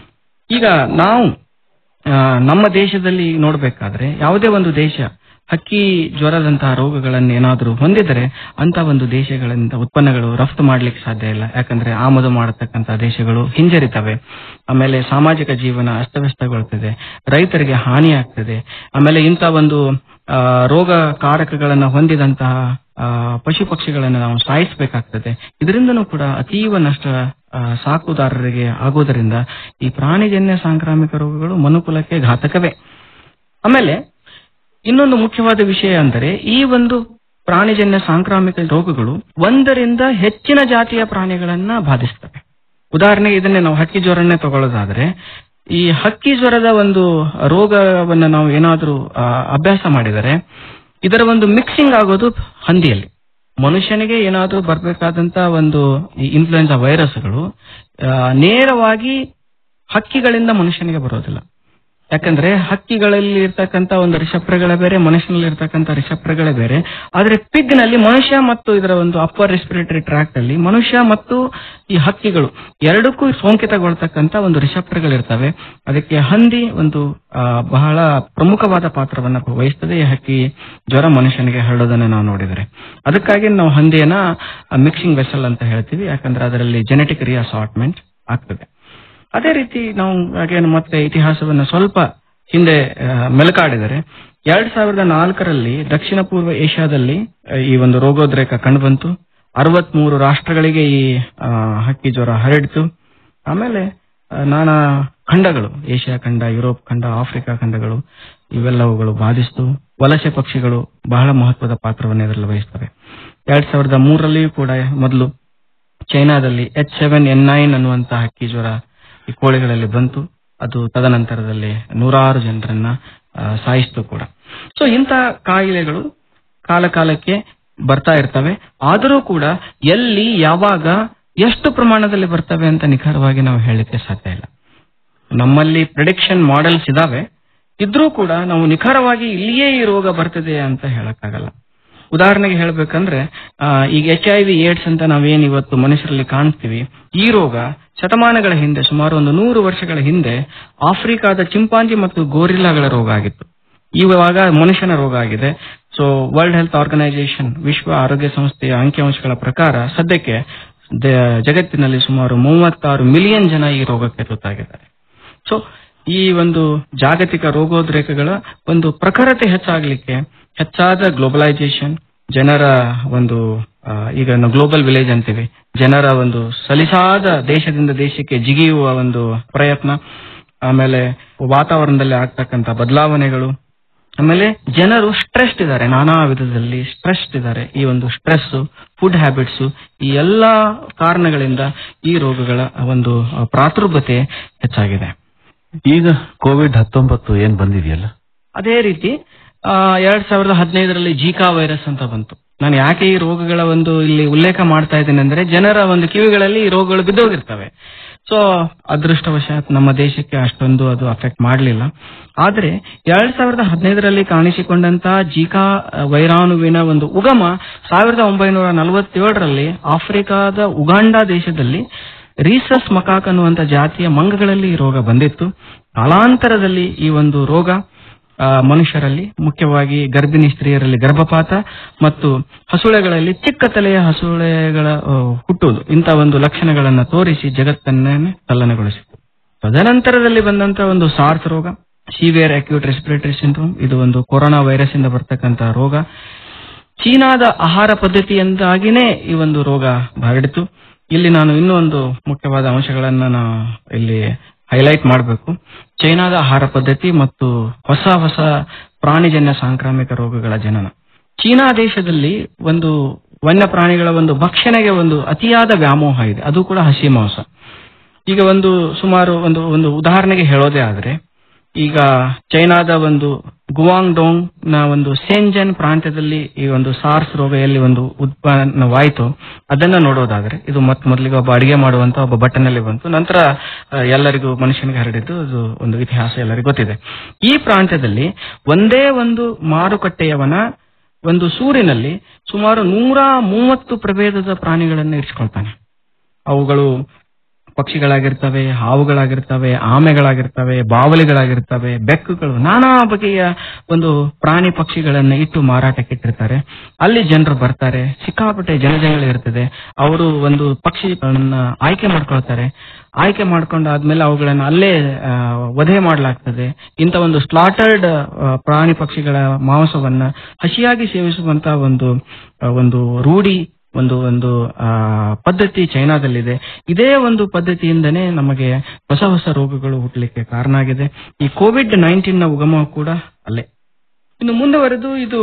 ಈಗ ನಾವು ಆ, ನಮ್ಮ ದೇಶದಲ್ಲಿ ನೋಡಬೇಕಾದ್ರೆ ಯಾವುದೇ ಒಂದು ದೇಶ ಹಕ್ಕಿ ಜ್ವರದಂತಹ ರೋಗಗಳನ್ನು ಏನಾದರೂ ಹೊಂದಿದರೆ ಅಂತ ಒಂದು ದೇಶಗಳಿಂದ ಉತ್ಪನ್ನಗಳು ರಫ್ತು ಮಾಡ್ಲಿಕ್ಕೆ ಸಾಧ್ಯ ಇಲ್ಲ ಯಾಕಂದ್ರೆ ಆಮದು ಮಾಡತಕ್ಕಂತ ದೇಶಗಳು ಹಿಂಜರಿತವೆ ಆಮೇಲೆ ಸಾಮಾಜಿಕ ಜೀವನ ಅಸ್ತವ್ಯಸ್ತಗೊಳ್ತದೆ ರೈತರಿಗೆ ಹಾನಿ ಆಗ್ತದೆ ಆಮೇಲೆ ಇಂಥ ಒಂದು ಆ, ರೋಗ ಕಾರಕಗಳನ್ನ ಹೊಂದಿದಂತಹ ಆ, ಪಶು ಪಕ್ಷಿಗಳನ್ನು ನಾವು ಸಾಯಿಸಬೇಕಾಗ್ತದೆ ಇದರಿಂದನೂ ಕೂಡ ಅತೀವ ನಷ್ಟ ಆ, ಸಾಕುದಾರರಿಗೆ ಆಗೋದರಿಂದ ಈ ಪ್ರಾಣಿಜನ್ಯ ಸಾಂಕ್ರಾಮಿಕ ರೋಗಗಳು ಮನುಕುಲಕ್ಕೆ ಘಾತಕವೇ ಆಮೇಲೆ ಇನ್ನೊಂದು ಮುಖ್ಯವಾದ ವಿಷಯ ಅಂದರೆ ಈ ಒಂದು ಪ್ರಾಣಿಜನ್ಯ ಸಾಂಕ್ರಾಮಿಕ ರೋಗಗಳು ಒಂದರಿಂದ ಹೆಚ್ಚಿನ ಜಾತಿಯ ಪ್ರಾಣಿಗಳನ್ನ ಬಾಧಿಸ್ತವೆ ಉದಾಹರಣೆಗೆ ಇದನ್ನೇ ನಾವು ಹಕ್ಕಿ ಜ್ವರನ್ನೇ ತಗೊಳ್ಳೋದಾದ್ರೆ ಈ ಹಕ್ಕಿ ಜ್ವರದ ಒಂದು ರೋಗವನ್ನ ನಾವು ಏನಾದ್ರೂ ಆ, ಅಭ್ಯಾಸ ಮಾಡಿದರೆ ಇದರ ಒಂದು ಮಿಕ್ಸಿಂಗ್ ಆಗೋದು ಹಂದಿಯಲ್ಲಿ ಮನುಷ್ಯನಿಗೆ ಏನಾದ್ರೂ ಬರಬೇಕಾದಂತ ಒಂದು ಈ ಇನ್ಫ್ಲುಯೆನ್ಸಾ ವೈರಸ್ಗಳು ಆ, ನೇರವಾಗಿ ಹಕ್ಕಿಗಳಿಂದ ಮನುಷ್ಯನಿಗೆ ಬರೋದಿಲ್ಲ ಯಾಕಂದ್ರೆ ಹಕ್ಕಿಗಳಲ್ಲಿ ಇರ್ತಕ್ಕಂತ ಒಂದು ರಿಷಪ್ರಗಳೇ ಬೇರೆ ಮನುಷ್ಯನಲ್ಲಿ ಇರ್ತಕ್ಕಂಥ ರಿಷಪ್ರಗಳೇ ಬೇರೆ ಆದ್ರೆ ಪಿಗ್ ನಲ್ಲಿ ಮನುಷ್ಯ ಮತ್ತು ಇದರ ಒಂದು ಅಪ್ಪರ್ ರೆಸ್ಪಿರೇಟರಿ ಟ್ರ್ಯಾಕ್ಟ್ ಅಲ್ಲಿ ಮನುಷ್ಯ ಮತ್ತು ಈ ಹಕ್ಕಿಗಳು ಎರಡಕ್ಕೂ ಸೋಂಕಿತಗೊಳ್ತಕ್ಕಂತ ಒಂದು ರಿಷಪ್ರಗಳಿರ್ತವೆ ಅದಕ್ಕೆ ಹಂದಿ ಒಂದು ಆ, ಬಹಳ ಪ್ರಮುಖವಾದ ಪಾತ್ರವನ್ನ ವಹಿಸ್ತದೆ ಈ ಹಕ್ಕಿ ಜ್ವರ ಮನುಷ್ಯನಿಗೆ ಹರಡೋದನ್ನ ನಾವು ನೋಡಿದರೆ ಅದಕ್ಕಾಗಿ ನಾವು ಹಂದಿಯನ್ನ ಮಿಕ್ಸಿಂಗ್ ವೆಸಲ್ ಅಂತ ಹೇಳ್ತೀವಿ ಯಾಕಂದ್ರೆ ಅದರಲ್ಲಿ ಜೆನೆಟಿಕ್ ರಿಅಸಾರ್ಟ್ಮೆಂಟ್ ಆಗ್ತದೆ ಅದೇ ರೀತಿ ನಾವು ಹಾಗೆ ಮತ್ತೆ ಇತಿಹಾಸವನ್ನ ಸ್ವಲ್ಪ ಹಿಂದೆ ಆ, ಮೆಲುಕಾಡಿದರೆ ಎರಡ್ ಸಾವಿರದ ನಾಲ್ಕರಲ್ಲಿ ದಕ್ಷಿಣ ಪೂರ್ವ ಏಷ್ಯಾದಲ್ಲಿ ಆ, ಈ ಒಂದು ರೋಗೋದ್ರೇಕ ಕಂಡುಬಂತು ಅರವತ್ಮೂರು ರಾಷ್ಟ್ರಗಳಿಗೆ ಈ ಆ, ಹಕ್ಕಿ ಜ್ವರ ಹರಡಿತು ಆಮೇಲೆ ಆ, ನಾನಾ ಖಂಡಗಳು ಏಷ್ಯಾ ಖಂಡ ಯುರೋಪ್ ಖಂಡ ಆಫ್ರಿಕಾ ಖಂಡಗಳು ಇವೆಲ್ಲವುಗಳು ಬಾಧಿಸಿತು ವಲಸೆ ಪಕ್ಷಿಗಳು ಬಹಳ ಮಹತ್ವದ ಪಾತ್ರವನ್ನು ಇದರಲ್ಲಿ ವಹಿಸ್ತವೆ ಎರಡ್ ಸಾವಿರದ ಮೂರರಲ್ಲಿಯೂ ಕೂಡ ಮೊದಲು ಚೈನಾದಲ್ಲಿ ಎಚ್ ಸೆವೆನ್ ಎನ್ ನೈನ್ ಅನ್ನುವಂತ ಹಕ್ಕಿ ಜ್ವರ ಈ ಕೋಳಿಗಳಲ್ಲಿ ಬಂತು ಅದು ತದನಂತರದಲ್ಲಿ ನೂರಾರು ಜನರನ್ನ ಆ, ಸಾಯಿಸ್ತು ಕೂಡ ಸೊ ಇಂಥ ಕಾಯಿಲೆಗಳು ಕಾಲ ಕಾಲಕ್ಕೆ ಬರ್ತಾ ಇರ್ತವೆ ಆದರೂ ಕೂಡ ಎಲ್ಲಿ ಯಾವಾಗ ಎಷ್ಟು ಪ್ರಮಾಣದಲ್ಲಿ ಬರ್ತವೆ ಅಂತ ನಿಖರವಾಗಿ ನಾವು ಹೇಳಲಿಕ್ಕೆ ಸಾಧ್ಯ ಇಲ್ಲ ನಮ್ಮಲ್ಲಿ ಪ್ರಿಡಿಕ್ಷನ್ ಮಾಡೆಲ್ಸ್ ಇದಾವೆ ಇದ್ರೂ ಕೂಡ ನಾವು ನಿಖರವಾಗಿ ಇಲ್ಲಿಯೇ ಈ ರೋಗ ಬರ್ತದೆ ಅಂತ ಹೇಳಕ್ಕಾಗಲ್ಲ ಉದಾಹರಣೆಗೆ ಹೇಳ್ಬೇಕಂದ್ರೆ ಆ, ಈಗ ಎಚ್ ಐ ವಿ ಏಡ್ಸ್ ಅಂತ ನಾವೇನ್ ಇವತ್ತು ಮನುಷ್ಯರಲ್ಲಿ ಕಾಣ್ತೀವಿ ಈ ರೋಗ ಶತಮಾನಗಳ ಹಿಂದೆ ಸುಮಾರು ಒಂದು ನೂರು ವರ್ಷಗಳ ಹಿಂದೆ ಆಫ್ರಿಕಾದ ಚಿಂಪಾಂಜಿ ಮತ್ತು ಗೋರಿಲ್ಲಾಗಳ ರೋಗ ಆಗಿತ್ತು ಇವಾಗ ಮನುಷ್ಯನ ರೋಗ ಆಗಿದೆ ಸೊ ವರ್ಲ್ಡ್ ಹೆಲ್ತ್ ಆರ್ಗನೈಸೇಷನ್ ವಿಶ್ವ ಆರೋಗ್ಯ ಸಂಸ್ಥೆಯ ಅಂಕಿಅಂಶಗಳ ಪ್ರಕಾರ ಸದ್ಯಕ್ಕೆ ದ- ಜಗತ್ತಿನಲ್ಲಿ ಸುಮಾರು ಮೂವತ್ತಾರು ಮಿಲಿಯನ್ ಜನ ಈ ರೋಗಕ್ಕೆ ತುತ್ತಾಗಿದ್ದಾರೆ ಸೊ ಈ ಒಂದು ಜಾಗತಿಕ ರೋಗೋದ್ರೇಕಗಳ ಒಂದು ಪ್ರಖರತೆ ಹೆಚ್ಚಾಗಲಿಕ್ಕೆ ಹೆಚ್ಚಾದ ಗ್ಲೋಬಲೈಸೇಷನ್ ಜನರ ಒಂದು ಆ, ಈಗ ನಾವು ಗ್ಲೋಬಲ್ ವಿಲೇಜ್ ಅಂತೀವಿ ಜನರ ಒಂದು ಸಲಿಸಾದ ದೇಶದಿಂದ ದೇಶಕ್ಕೆ ಜಿಗಿಯುವ ಒಂದು ಪ್ರಯತ್ನ ಆಮೇಲೆ ವಾತಾವರಣದಲ್ಲಿ ಆಗ್ತಕ್ಕಂಥ ಬದಲಾವಣೆಗಳು ಆಮೇಲೆ ಜನರು ಸ್ಟ್ರೆಸ್ಡ್ ಇದ್ದಾರೆ ನಾನಾ ವಿಧದಲ್ಲಿ ಸ್ಟ್ರೆಸ್ಡ್ ಇದ್ದಾರೆ ಈ ಒಂದು ಸ್ಟ್ರೆಸ್ ಫುಡ್ ಹ್ಯಾಬಿಟ್ಸ್ ಈ ಎಲ್ಲಾ ಕಾರಣಗಳಿಂದ ಈ ರೋಗಗಳ ಒಂದು ಆ, ಪ್ರಾತುರ್ಭತೆ ಹೆಚ್ಚಾಗಿದೆ ಈಗ ಕೋವಿಡ್ ಹತ್ತೊಂಬತ್ತು ಏನ್ ಬಂದಿದೆಯಲ್ಲ ಅದೇ ರೀತಿ ಆ, ಎರಡ್ ಸಾವಿರದ ಹದಿನೈದರಲ್ಲಿ ಜೀಕಾ ವೈರಸ್ ಅಂತ ಬಂತು ನಾನು ಯಾಕೆ ಈ ರೋಗಗಳ ಒಂದು ಇಲ್ಲಿ ಉಲ್ಲೇಖ ಮಾಡ್ತಾ ಇದ್ದೇನೆ ಅಂದ್ರೆ ಜನರ ಒಂದು ಕಿವಿಗಳಲ್ಲಿ ಈ ರೋಗಗಳು ಬಿದ್ದೋಗಿರ್ತವೆ ಸೊ ಅದೃಷ್ಟವಶಾತ್ ನಮ್ಮ ದೇಶಕ್ಕೆ ಅಷ್ಟೊಂದು ಅದು ಅಫೆಕ್ಟ್ ಮಾಡಲಿಲ್ಲ ಆದ್ರೆ ಎರಡ್ ಸಾವಿರದ ಹದಿನೈದರಲ್ಲಿ ಕಾಣಿಸಿಕೊಂಡಂತ ಜೀಕಾ ವೈರಾಣುವಿನ ಒಂದು ಉಗಮ ಸಾವಿರದ ಒಂಬೈನೂರ ನಲವತ್ತೇಳರಲ್ಲಿ ಆಫ್ರಿಕಾದ ಉಗಾಂಡಾ ದೇಶದಲ್ಲಿ ರೀಸಸ್ ಮಕಾಕ್ ಅನ್ನುವಂತ ಜಾತಿಯ ಮಂಗಗಳಲ್ಲಿ ಈ ರೋಗ ಬಂದಿತ್ತು ಕಾಲಾಂತರದಲ್ಲಿ ಈ ಒಂದು ರೋಗ ಆ, ಮನುಷ್ಯರಲ್ಲಿ ಮುಖ್ಯವಾಗಿ ಗರ್ಭಿಣಿ ಸ್ತ್ರೀಯರಲ್ಲಿ ಗರ್ಭಪಾತ ಮತ್ತು ಹಸುಳೆಗಳಲ್ಲಿ ಚಿಕ್ಕ ತಲೆಯ ಹಸುಳೆಗಳ ಆ, ಹುಟ್ಟುವುದು ಇಂಥ ಒಂದು ಲಕ್ಷಣಗಳನ್ನು ತೋರಿಸಿ ಜಗತ್ತನ್ನೇ ತಲ್ಲಣಗೊಳಿಸಿತು ತದನಂತರದಲ್ಲಿ ಬಂದಂತ ಒಂದು ಸಾರ್ಸ್ ರೋಗ ಸಿವಿಯರ್ ಅಕ್ಯೂಟ್ ರೆಸ್ಪಿರೇಟರಿ ಸಿಂಡ್ರೋಮ್ ಇದು ಒಂದು ಕೊರೋನಾ ವೈರಸ್ ಇಂದ ಬರ್ತಕ್ಕಂಥ ರೋಗ ಚೀನಾದ ಆಹಾರ ಪದ್ಧತಿಯಿಂದಾಗಿನೇ ಈ ಒಂದು ರೋಗ ಹರಡಿತು ಇಲ್ಲಿ ನಾನು ಇನ್ನೂ ಒಂದು ಮುಖ್ಯವಾದ ಅಂಶಗಳನ್ನ ನಾನು ಇಲ್ಲಿ ಹೈಲೈಟ್ ಮಾಡಬೇಕು ಚೈನಾದ ಆಹಾರ ಪದ್ಧತಿ ಮತ್ತು ಹೊಸ ಹೊಸ ಪ್ರಾಣಿಜನ್ಯ ಸಾಂಕ್ರಾಮಿಕ ರೋಗಗಳ ಜನನ ಚೀನಾ ದೇಶದಲ್ಲಿ ಒಂದು ವನ್ಯ ಪ್ರಾಣಿಗಳ ಒಂದು ಭಕ್ಷಣೆಗೆ ಒಂದು ಅತಿಯಾದ ವ್ಯಾಮೋಹ ಇದೆ ಅದು ಕೂಡ ಹಸಿ ಮಾಂಸ ಈಗ ಒಂದು ಸುಮಾರು ಒಂದು ಒಂದು ಉದಾಹರಣೆಗೆ ಹೇಳೋದೇ ಆದ್ರೆ ಈಗ ಚೈನಾದ ಒಂದು ಗುವಾಂಗ್ ಡೋಂಗ್ ನ ಒಂದು ಸೆಂಜನ್ ಪ್ರಾಂತ್ಯದಲ್ಲಿ ಈ ಒಂದು ಸಾರ್ಸ್ ರೋಗ ಎಲ್ಲಿ ಒಂದು ಉತ್ಪನ್ನವಾಯಿತು ಅದನ್ನ ನೋಡೋದಾದ್ರೆ ಇದು ಮತ್ ಮೊದಲಿಗೆ ಒಬ್ಬ ಅಡಿಗೆ ಮಾಡುವಂತ ಒಬ್ಬ ಬಟ್ಟನಲ್ಲಿ ಬಂತು ನಂತರ ಆ, ಎಲ್ಲರಿಗೂ ಮನುಷ್ಯನಿಗೆ ಹರಡಿದ್ದು ಅದು ಒಂದು ಇತಿಹಾಸ ಎಲ್ಲರಿಗೂ ಗೊತ್ತಿದೆ ಈ ಪ್ರಾಂತ್ಯದಲ್ಲಿ ಒಂದೇ ಒಂದು ಮಾರುಕಟ್ಟೆಯವನ ಒಂದು ಸೂರಿನಲ್ಲಿ ಸುಮಾರು ನೂರ ಮೂವತ್ತು ಪ್ರಭೇದದ ಪ್ರಾಣಿಗಳನ್ನು ಇರಿಸ್ಕೊಳ್ತಾನೆ ಅವುಗಳು ಪಕ್ಷಿಗಳಾಗಿರ್ತವೆ ಹಾವುಗಳಾಗಿರ್ತವೆ ಆಮೆಗಳಾಗಿರ್ತವೆ ಬಾವಲಿಗಳಾಗಿರ್ತವೆ ಬೆಕ್ಕುಗಳು ನಾನಾ ಬಗೆಯ ಒಂದು ಪ್ರಾಣಿ ಪಕ್ಷಿಗಳನ್ನ ಇಟ್ಟು ಮಾರಾಟಕ್ಕೆ ಇಟ್ಟಿರ್ತಾರೆ ಅಲ್ಲಿ ಜನರು ಬರ್ತಾರೆ ಸಿಕ್ಕಾಪಟ್ಟೆ ಜನಜಂಗಳಿ ಇರ್ತದೆ ಅವರು ಒಂದು ಪಕ್ಷಿಗಳನ್ನ ಆಯ್ಕೆ ಮಾಡ್ಕೊಳ್ತಾರೆ ಆಯ್ಕೆ ಮಾಡ್ಕೊಂಡಾದ್ಮೇಲೆ ಅವುಗಳನ್ನ ಅಲ್ಲೇ ಆ, ವಧೆ ಮಾಡಲಾಗ್ತದೆ ಇಂಥ ಒಂದು ಸ್ಲಾಟರ್ಡ್ ಪ್ರಾಣಿ ಪಕ್ಷಿಗಳ ಮಾಂಸವನ್ನ ಹಸಿಯಾಗಿ ಸೇವಿಸುವಂತ ಒಂದು ಆ, ಒಂದು ರೂಢಿ ಒಂದು ಒಂದು ಆ, ಪದ್ಧತಿ ಚೈನಾದಲ್ಲಿದೆ ಇದೇ ಒಂದು ಪದ್ಧತಿಯಿಂದನೇ ನಮಗೆ ಹೊಸ ಹೊಸ ರೋಗಗಳು ಹುಟ್ಟಲಿಕ್ಕೆ ಕಾರಣ ಆಗಿದೆ ಈ ಕೋವಿಡ್ ನೈನ್ಟೀನ್ ನ ಉಗಮ ಕೂಡ ಅಲ್ಲೇ ಇನ್ನು ಮುಂದುವರೆದು ಇದು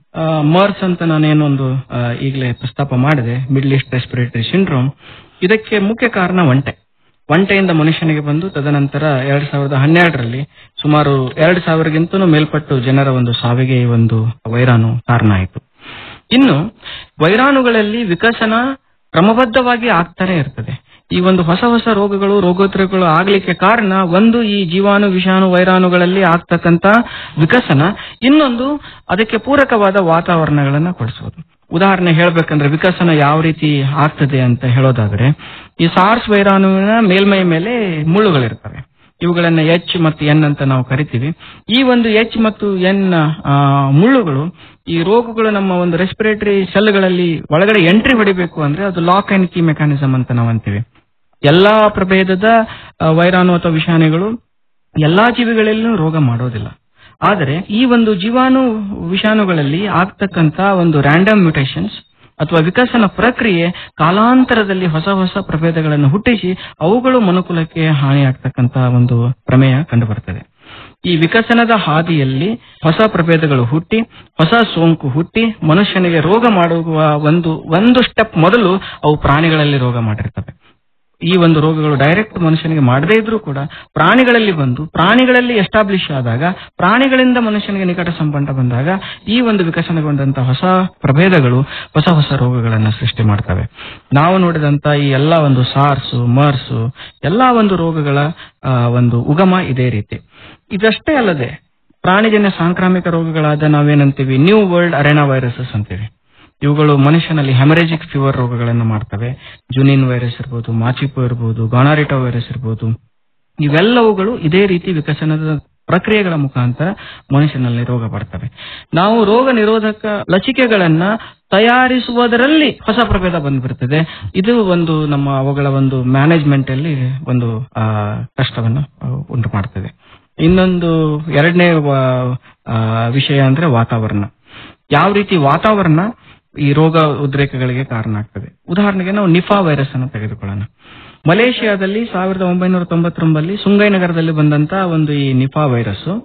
ಮರ್ಸ್ ಅಂತ ನಾನೇನೊಂದು ಆ, ಈಗಲೇ ಪ್ರಸ್ತಾಪ ಮಾಡಿದೆ ಮಿಡ್ಲ್ ಈಸ್ಟ್ ರೆಸ್ಪಿರೇಟರಿ ಸಿಂಡ್ರೋಮ್ ಇದಕ್ಕೆ ಮುಖ್ಯ ಕಾರಣ ಒಂಟೆ ಒಂಟೆಯಿಂದ ಮನುಷ್ಯನಿಗೆ ಬಂದು ತದನಂತರ ಎರಡ್ ಸಾವಿರದ ಹನ್ನೆರಡರಲ್ಲಿ ಸುಮಾರು ಎರಡ್ ಸಾವಿರಗಿಂತಲೂ ಮೇಲ್ಪಟ್ಟು ಜನರ ಒಂದು ಸಾವಿಗೆ ಈ ಒಂದು ವೈರಾಣು ಕಾರಣ ಆಯಿತು ಇನ್ನು ವೈರಾಣುಗಳಲ್ಲಿ ವಿಕಸನ ಕ್ರಮಬದ್ಧವಾಗಿ ಆಗ್ತಾನೆ ಇರ್ತದೆ ಈ ಒಂದು ಹೊಸ ಹೊಸ ರೋಗಗಳು ರೋಗೋತ್ತರಗಳು ಆಗ್ಲಿಕ್ಕೆ ಕಾರಣ ಒಂದು ಈ ಜೀವಾಣು ವಿಷಾಣು ವೈರಾಣುಗಳಲ್ಲಿ ಆಗ್ತಕ್ಕಂತ ವಿಕಸನ ಇನ್ನೊಂದು ಅದಕ್ಕೆ ಪೂರಕವಾದ ವಾತಾವರಣಗಳನ್ನ ಕೊಡಿಸೋದು ಉದಾಹರಣೆ ಹೇಳ್ಬೇಕಂದ್ರೆ ವಿಕಸನ ಯಾವ ರೀತಿ ಆಗ್ತದೆ ಅಂತ ಹೇಳೋದಾದ್ರೆ ಈ ಸಾರ್ಸ್ ವೈರಾಣುವಿನ ಮೇಲ್ಮೈ ಮೇಲೆ ಮುಳ್ಳುಗಳಿರ್ತವೆ ಇವುಗಳನ್ನ ಎಚ್ ಮತ್ತು ಎನ್ ಅಂತ ನಾವು ಕರಿತೀವಿ ಈ ಒಂದು ಎಚ್ ಮತ್ತು ಎನ್ ಮುಳ್ಳುಗಳು ಈ ರೋಗಗಳು ನಮ್ಮ ಒಂದು ರೆಸ್ಪಿರೇಟರಿ ಸೆಲ್ಗಳಲ್ಲಿ ಒಳಗಡೆ ಎಂಟ್ರಿ ಹೊಡಿಬೇಕು ಅಂದ್ರೆ ಅದು ಲಾಕ್ ಅಂಡ್ ಕೀ ಮೆಕ್ಯಾನಿಸಮ್ ಅಂತ ನಾವು ಅಂತೀವಿ ಎಲ್ಲಾ ಪ್ರಭೇದದ ಆ, ವೈರಾಣು ಅಥವಾ ವಿಷಾಣುಗಳು ಎಲ್ಲಾ ಜೀವಿಗಳಲ್ಲೂ ರೋಗ ಮಾಡೋದಿಲ್ಲ ಆದರೆ ಈ ಒಂದು ಜೀವಾಣು ವಿಷಾಣುಗಳಲ್ಲಿ ಆಗ್ತಕ್ಕಂತ ಒಂದು ರ್ಯಾಂಡಮ್ ಮ್ಯೂಟೇಷನ್ಸ್ ಅಥವಾ ವಿಕಸನ ಪ್ರಕ್ರಿಯೆ ಕಾಲಾಂತರದಲ್ಲಿ ಹೊಸ ಹೊಸ ಪ್ರಭೇದಗಳನ್ನು ಹುಟ್ಟಿಸಿ ಅವುಗಳು ಮನುಕುಲಕ್ಕೆ ಹಾನಿಯಾಗ್ತಕ್ಕಂತ ಒಂದು ಪ್ರಮೇಯ ಕಂಡುಬರ್ತದೆ ಈ ವಿಕಸನದ ಹಾದಿಯಲ್ಲಿ ಹೊಸ ಪ್ರಭೇದಗಳು ಹುಟ್ಟಿ ಹೊಸ ಸೋಂಕು ಹುಟ್ಟಿ ಮನುಷ್ಯನಿಗೆ ರೋಗ ಮಾಡುವ ಒಂದು ಒಂದು ಸ್ಟೆಪ್ ಮೊದಲು ಅವು ಪ್ರಾಣಿಗಳಲ್ಲಿ ರೋಗ ಮಾಡಿರ್ತವೆ ಈ ಒಂದು ರೋಗಗಳು ಡೈರೆಕ್ಟ್ ಮನುಷ್ಯನಿಗೆ ಮಾಡದೇ ಇದ್ರೂ ಕೂಡ ಪ್ರಾಣಿಗಳಲ್ಲಿ ಬಂದು ಪ್ರಾಣಿಗಳಲ್ಲಿ ಎಸ್ಟಾಬ್ಲಿಷ್ ಆದಾಗ ಪ್ರಾಣಿಗಳಿಂದ ಮನುಷ್ಯನಿಗೆ ನಿಕಟ ಸಂಬಂಧ ಬಂದಾಗ ಈ ಒಂದು ವಿಕಸನಗೊಂಡಂತ ಹೊಸ ಪ್ರಭೇದಗಳು ಹೊಸ ಹೊಸ ರೋಗಗಳನ್ನ ಸೃಷ್ಟಿ ಮಾಡ್ತವೆ ನಾವು ನೋಡಿದಂತ ಈ ಎಲ್ಲಾ ಒಂದು ಸಾರ್ಸ್ ಮರ್ಸ್ ಎಲ್ಲಾ ಒಂದು ರೋಗಗಳ ಆ, ಒಂದು ಉಗಮ ಇದೇ ರೀತಿ ಇದಷ್ಟೇ ಅಲ್ಲದೆ ಪ್ರಾಣಿಜನ್ಯ ಸಾಂಕ್ರಾಮಿಕ ರೋಗಗಳಾದ ನಾವೇನಂತೀವಿ ನ್ಯೂ ವರ್ಲ್ಡ್ ಅರೆನಾ ವೈರಸಸ್ ಅಂತೀವಿ ಇವುಗಳು ಮನುಷ್ಯನಲ್ಲಿ ಹೆಮರೇಜಿಕ್ ಫೀವರ್ ರೋಗಗಳನ್ನು ಮಾಡ್ತವೆ ಜುನಿನ್ ವೈರಸ್ ಇರ್ಬೋದು ಮಾಚಿಪೋ ಇರ್ಬೋದು ಗಾನಾರಿಟೋ ವೈರಸ್ ಇರ್ಬೋದು ಇವೆಲ್ಲವುಗಳು ಇದೇ ರೀತಿ ವಿಕಸನದ ಪ್ರಕ್ರಿಯೆಗಳ ಮುಖಾಂತರ ಮನುಷ್ಯನಲ್ಲಿ ರೋಗ ಬರ್ತವೆ ನಾವು ರೋಗ ನಿರೋಧಕ ಲಸಿಕೆಗಳನ್ನ ತಯಾರಿಸುವುದರಲ್ಲಿ ಹೊಸ ಪ್ರಭೇದ ಬಂದ್ಬಿಡ್ತದೆ ಇದು ಒಂದು ನಮ್ಮ ಅವುಗಳ ಒಂದು ಮ್ಯಾನೇಜ್ಮೆಂಟ್ ಅಲ್ಲಿ ಒಂದು ಆ, ಕಷ್ಟವನ್ನು ಆ, ಉಂಟು ಮಾಡ್ತದೆ ಇನ್ನೊಂದು ಎರಡನೇ ವ- ಆ, ವಿಷಯ ಅಂದ್ರೆ ವಾತಾವರಣ ಯಾವ ರೀತಿ ವಾತಾವರಣ ಈ ರೋಗ ಉದ್ರೇಕಗಳಿಗೆ ಕಾರಣ ಆಗ್ತದೆ ಉದಾಹರಣೆಗೆ ನಾವು ನಿಫಾ ವೈರಸ್ ಅನ್ನು ತೆಗೆದುಕೊಳ್ಳೋಣ ಮಲೇಷಿಯಾದಲ್ಲಿ ಸಾವಿರದ ಒಂಬೈನೂರ ತೊಂಬತ್ತೊಂಬಲ್ಲಿ ಸುಂಗೈ ನಗರದಲ್ಲಿ ಬಂದಂತ ಒಂದು ಈ ನಿಫಾ ವೈರಸ್